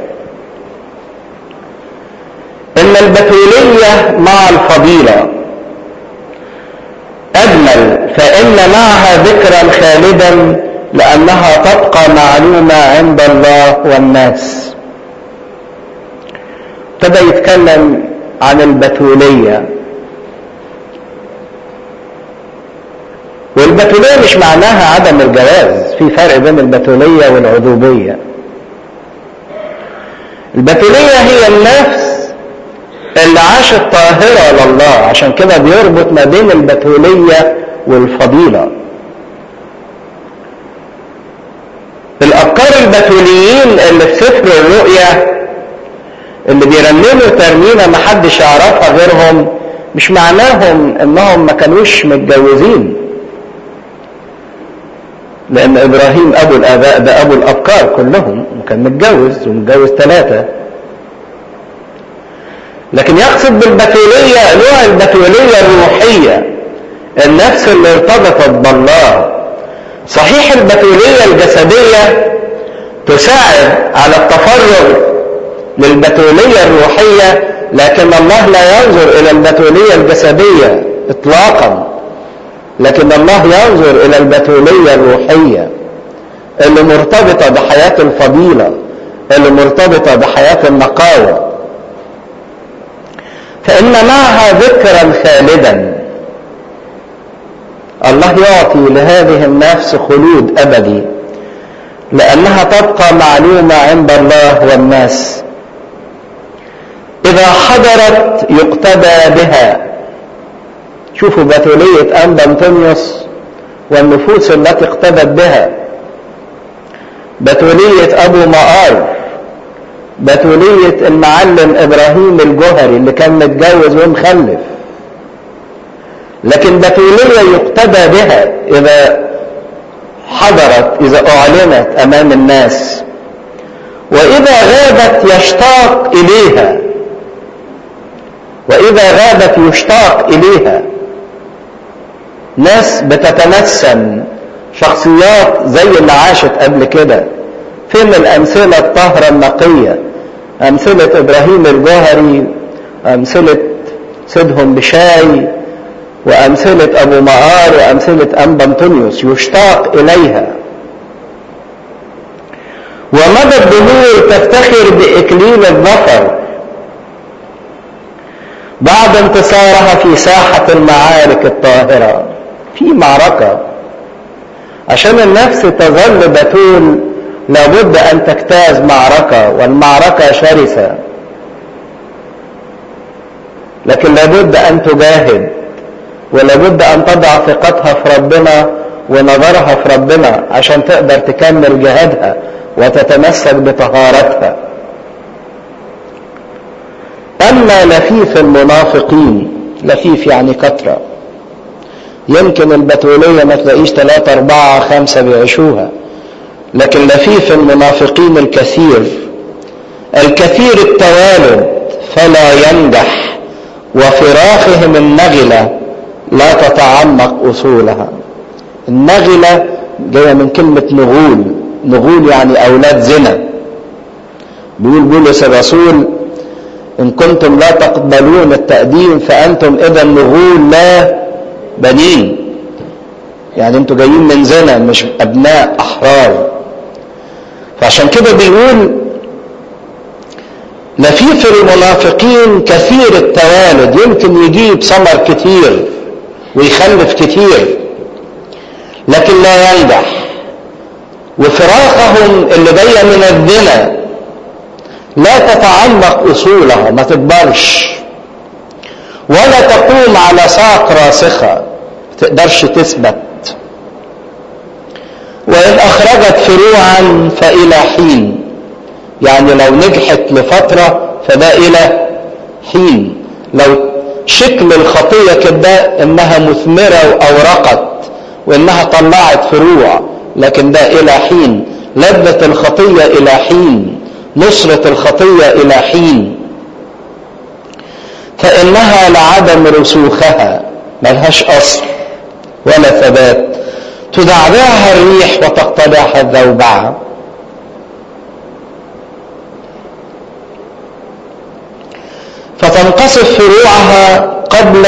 ان البتولية مع الفضيلة اجمل فان معها ذكرا خالدا لانها تبقى معلومة عند الله والناس ابتدى يتكلم عن البتولية والبتولية مش معناها عدم الجواز في فرق بين البتولية والعذوبية البتولية هي النفس اللي عاشت طاهرة لله عشان كده بيربط ما بين البتولية والفضيلة الأبكار البتوليين اللي في سفر الرؤيا اللي بيرنموا ترنيمة محدش يعرفها غيرهم مش معناهم انهم ما كانوش متجوزين لان ابراهيم ابو الاباء ده ابو الابكار كلهم وكان متجوز ومتجوز ثلاثة لكن يقصد بالبتولية نوع البتولية الروحية النفس اللي ارتبطت بالله صحيح البتولية الجسدية تساعد على التفرغ للبتولية الروحية لكن الله لا ينظر الى البتولية الجسدية اطلاقا لكن الله ينظر الى البتولية الروحية اللي مرتبطة بحياة الفضيلة اللي مرتبطة بحياة النقاوة فإن معها ذكرا خالدا الله يعطي لهذه النفس خلود أبدي لأنها تبقى معلومة عند الله والناس إذا حضرت يقتدى بها شوفوا بتولية أنبا أنطونيوس والنفوس التي اقتدت بها بتولية أبو مقار بتولية المعلم إبراهيم الجوهري اللي كان متجوز ومخلف لكن بتولية يقتدى بها إذا حضرت إذا أعلنت أمام الناس وإذا غابت يشتاق إليها وإذا غابت يشتاق إليها ناس بتتنسم شخصيات زي اللي عاشت قبل كده فين الأمثلة الطاهرة النقية أمثلة إبراهيم الجوهري أمثلة سيدهم بشاي وأمثلة أبو مقار وأمثلة أنبا أنطونيوس يشتاق إليها ومدى الدهور تفتخر بإكليل الظفر بعد انتصارها في ساحة المعارك الطاهرة في معركة عشان النفس تظل بتول لابد أن تجتاز معركة والمعركة شرسة لكن لابد أن تجاهد ولابد أن تضع ثقتها في ربنا ونظرها في ربنا عشان تقدر تكمل جهادها وتتمسك بطهارتها أما لفيف المنافقين لفيف يعني كثرة يمكن البتولية ما تلاقيش ثلاثة أربعة خمسة بيعيشوها لكن لفيف المنافقين الكثير الكثير التوالد فلا ينجح وفراخهم النغلة لا تتعمق أصولها النغلة جاية من كلمة نغول نغول يعني أولاد زنا بيقول بولس الرسول إن كنتم لا تقبلون التقديم فأنتم إذا نغول لا بنين يعني انتوا جايين من زنا مش أبناء أحرار فعشان كده بيقول لفيف المنافقين كثير التوالد يمكن يجيب ثمر كتير ويخلف كتير لكن لا ينجح وفراخهم اللي جايه من الزنا لا تتعمق اصولها ما تكبرش ولا تقوم على ساق راسخه ما تقدرش تثبت وان اخرجت فروعا فالى حين يعني لو نجحت لفتره فده الى حين لو شكل الخطيه كده انها مثمره واورقت وانها طلعت فروع لكن ده الى حين لذة الخطية الى حين نصرة الخطية الى حين فانها لعدم رسوخها ملهاش اصل ولا ثبات تدعبعها الريح وتقتلعها الذوبعة تنقصف فروعها قبل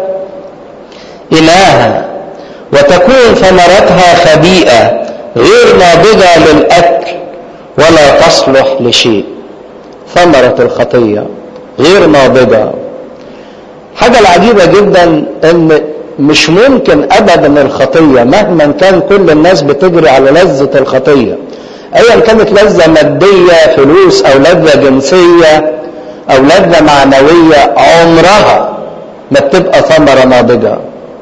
إناها وتكون ثمرتها خبيئة غير ناضجة للأكل ولا تصلح لشيء ثمرة الخطية غير ناضجة حاجة العجيبة جدا ان مش ممكن ابدا الخطية مهما كان كل الناس بتجري على لذة الخطية ايا كانت لذة مادية فلوس او لذة جنسية او لذة معنوية عمرها ما بتبقى ثمرة ناضجة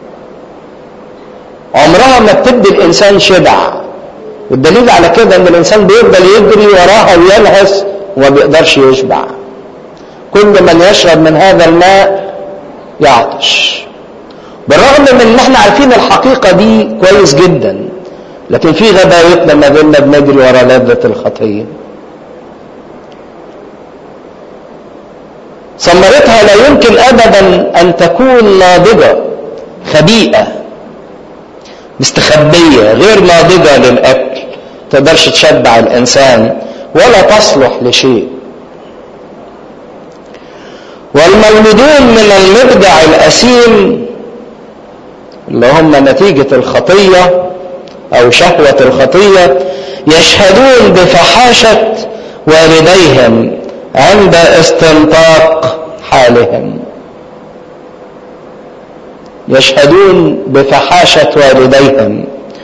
عمرها ما بتدي الانسان شبع والدليل على كده ان الانسان بيفضل يجري وراها ويلهث وما بيقدرش يشبع كل من يشرب من هذا الماء يعطش بالرغم من ان احنا عارفين الحقيقة دي كويس جدا لكن في غباوتنا ما زلنا بنجري ورا لذة الخطية ثمرتها لا يمكن ابدا ان تكون ناضجة خبيئة مستخبية غير ناضجة للاكل تقدرش تشبع الانسان ولا تصلح لشيء والمولودون من المبدع الأسيم اللي هم نتيجة الخطية أو شهوة الخطية يشهدون بفحاشة والديهم عند استنطاق حالهم يشهدون بفحاشة والديهم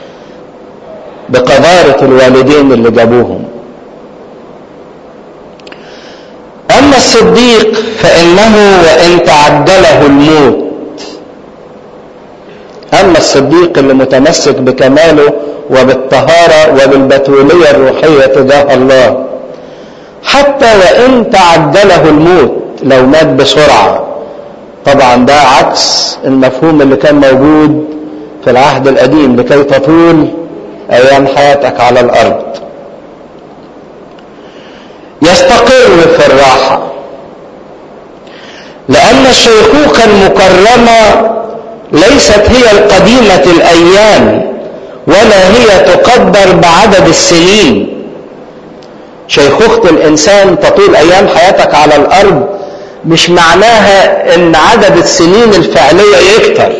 بقذارة الوالدين اللي جابوهم أما الصديق فإنه وإن تعجله الموت أما الصديق اللي متمسك بكماله وبالطهارة وبالبتولية الروحية تجاه الله حتى وإن تعجله الموت لو مات بسرعة طبعا ده عكس المفهوم اللي كان موجود في العهد القديم لكي تطول أيام حياتك على الأرض يستقر في الراحة لأن الشيخوخة المكرمة ليست هي القديمة الأيام ولا هي تقدر بعدد السنين شيخوخة الإنسان تطول أيام حياتك على الأرض مش معناها إن عدد السنين الفعلية يكتر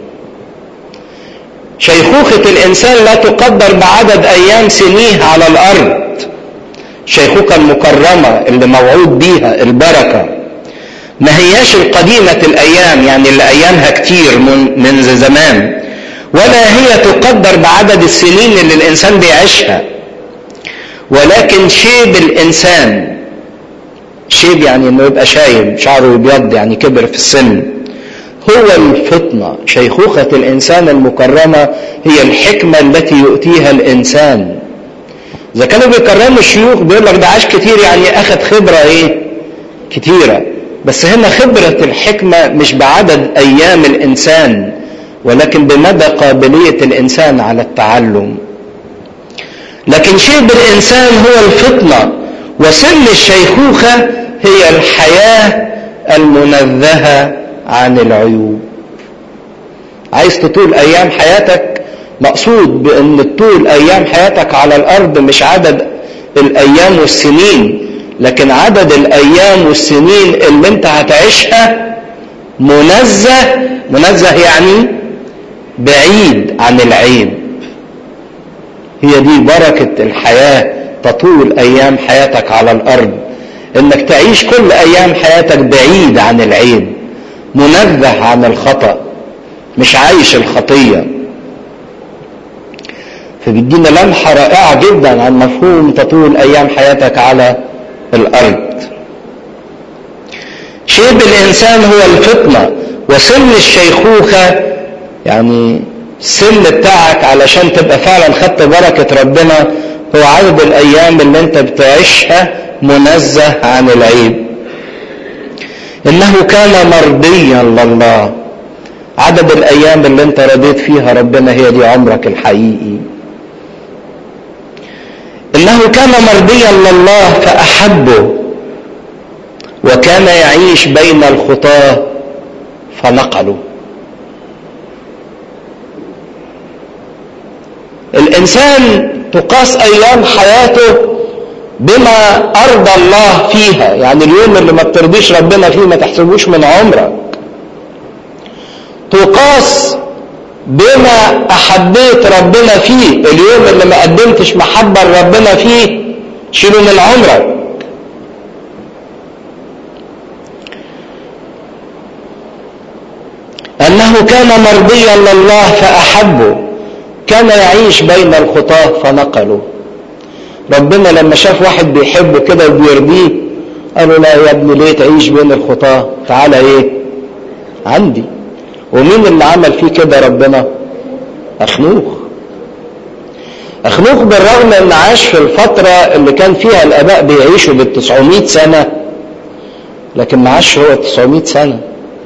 شيخوخة الإنسان لا تقدر بعدد أيام سنيه على الأرض الشيخوخة المكرمة اللي موعود بيها البركة ما هياش القديمة الأيام يعني اللي أيامها كتير من منذ زمان ولا هي تقدر بعدد السنين اللي الإنسان بيعيشها ولكن شيب الإنسان شيب يعني إنه يبقى شايب شعره يبيض يعني كبر في السن هو الفطنة شيخوخة الإنسان المكرمة هي الحكمة التي يؤتيها الإنسان إذا كانوا بيكرموا الشيوخ بيقول لك ده عاش كتير يعني أخذ خبرة إيه؟ كتيرة بس هنا خبرة الحكمة مش بعدد أيام الإنسان ولكن بمدى قابلية الإنسان على التعلم لكن شيب الإنسان هو الفطنة وسن الشيخوخة هي الحياة المنزهة عن العيوب عايز تطول أيام حياتك مقصود بأن طول أيام حياتك على الأرض مش عدد الأيام والسنين لكن عدد الأيام والسنين اللي أنت هتعيشها منزه منزه يعني بعيد عن العيب هي دي بركة الحياة تطول أيام حياتك على الأرض إنك تعيش كل أيام حياتك بعيد عن العيب منزه عن الخطأ مش عايش الخطيه فبيدينا لمحة رائعة جدا عن مفهوم تطول أيام حياتك على الأرض شيب الإنسان هو الفطنة وسن الشيخوخة يعني السن بتاعك علشان تبقى فعلا خدت بركة ربنا هو عدد الأيام اللي أنت بتعيشها منزه عن العيب إنه كان مرضيا لله عدد الأيام اللي أنت رضيت فيها ربنا هي دي عمرك الحقيقي انه كان مرضيا لله فاحبه وكان يعيش بين الخطاه فنقلوا الانسان تقاس ايام حياته بما ارضى الله فيها يعني اليوم اللي ما بترضيش ربنا فيه ما تحسبوش من عمرك تقاس بما احبيت ربنا فيه اليوم اللي ما قدمتش محبه لربنا فيه شيله من عمرك انه كان مرضيا لله فاحبه كان يعيش بين الخطاه فنقله ربنا لما شاف واحد بيحبه كده وبيرضيه قال له لا يا ابني ليه تعيش بين الخطاه تعالى ايه عندي ومين اللي عمل فيه كده ربنا اخنوخ اخنوخ بالرغم ان عاش في الفترة اللي كان فيها الاباء بيعيشوا بالتسعمائة سنة لكن ما عاش هو 900 سنة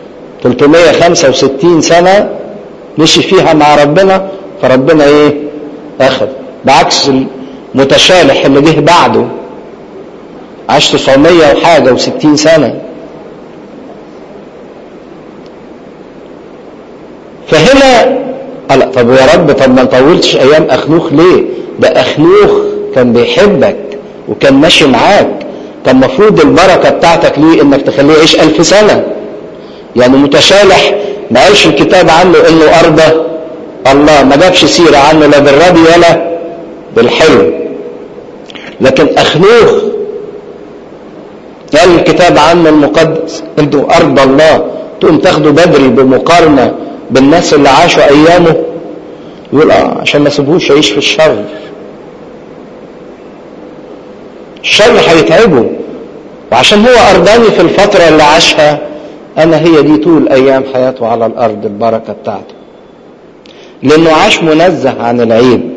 365 سنة مشي فيها مع ربنا فربنا ايه اخذ بعكس المتشالح اللي جه بعده عاش 900 وحاجة و60 سنة فهنا قال طب يا رب طب ما نطولتش ايام اخنوخ ليه ده اخنوخ كان بيحبك وكان ماشي معاك كان المفروض البركة بتاعتك ليه انك تخليه يعيش الف سنة يعني متشالح ما قالش الكتاب عنه انه ارضى الله ما جابش سيرة عنه لا بالربي ولا بالحلو لكن اخنوخ قال الكتاب عنه المقدس انه ارض الله تقوم تاخده بدري بمقارنة بالناس اللي عاشوا ايامه يقول اه عشان ما سيبوش يعيش في الشر الشر هيتعبه وعشان هو ارضاني في الفترة اللي عاشها انا هي دي طول ايام حياته على الارض البركة بتاعته لانه عاش منزه عن العيب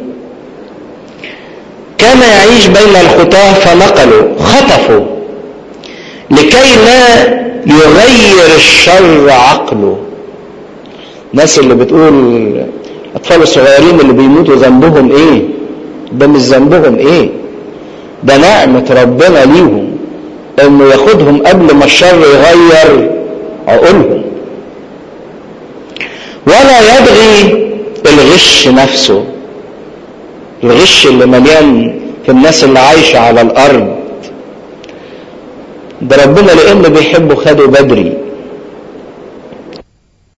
كان يعيش بين الخطاة فنقلوا خطفوا لكي لا يغير الشر عقله الناس اللي بتقول الاطفال الصغيرين اللي بيموتوا ذنبهم ايه ده مش ذنبهم ايه ده نعمة ربنا ليهم انه ياخدهم قبل ما الشر يغير عقولهم ولا يبغي الغش نفسه الغش اللي مليان في الناس اللي عايشة على الارض ده ربنا لانه بيحبه خده بدري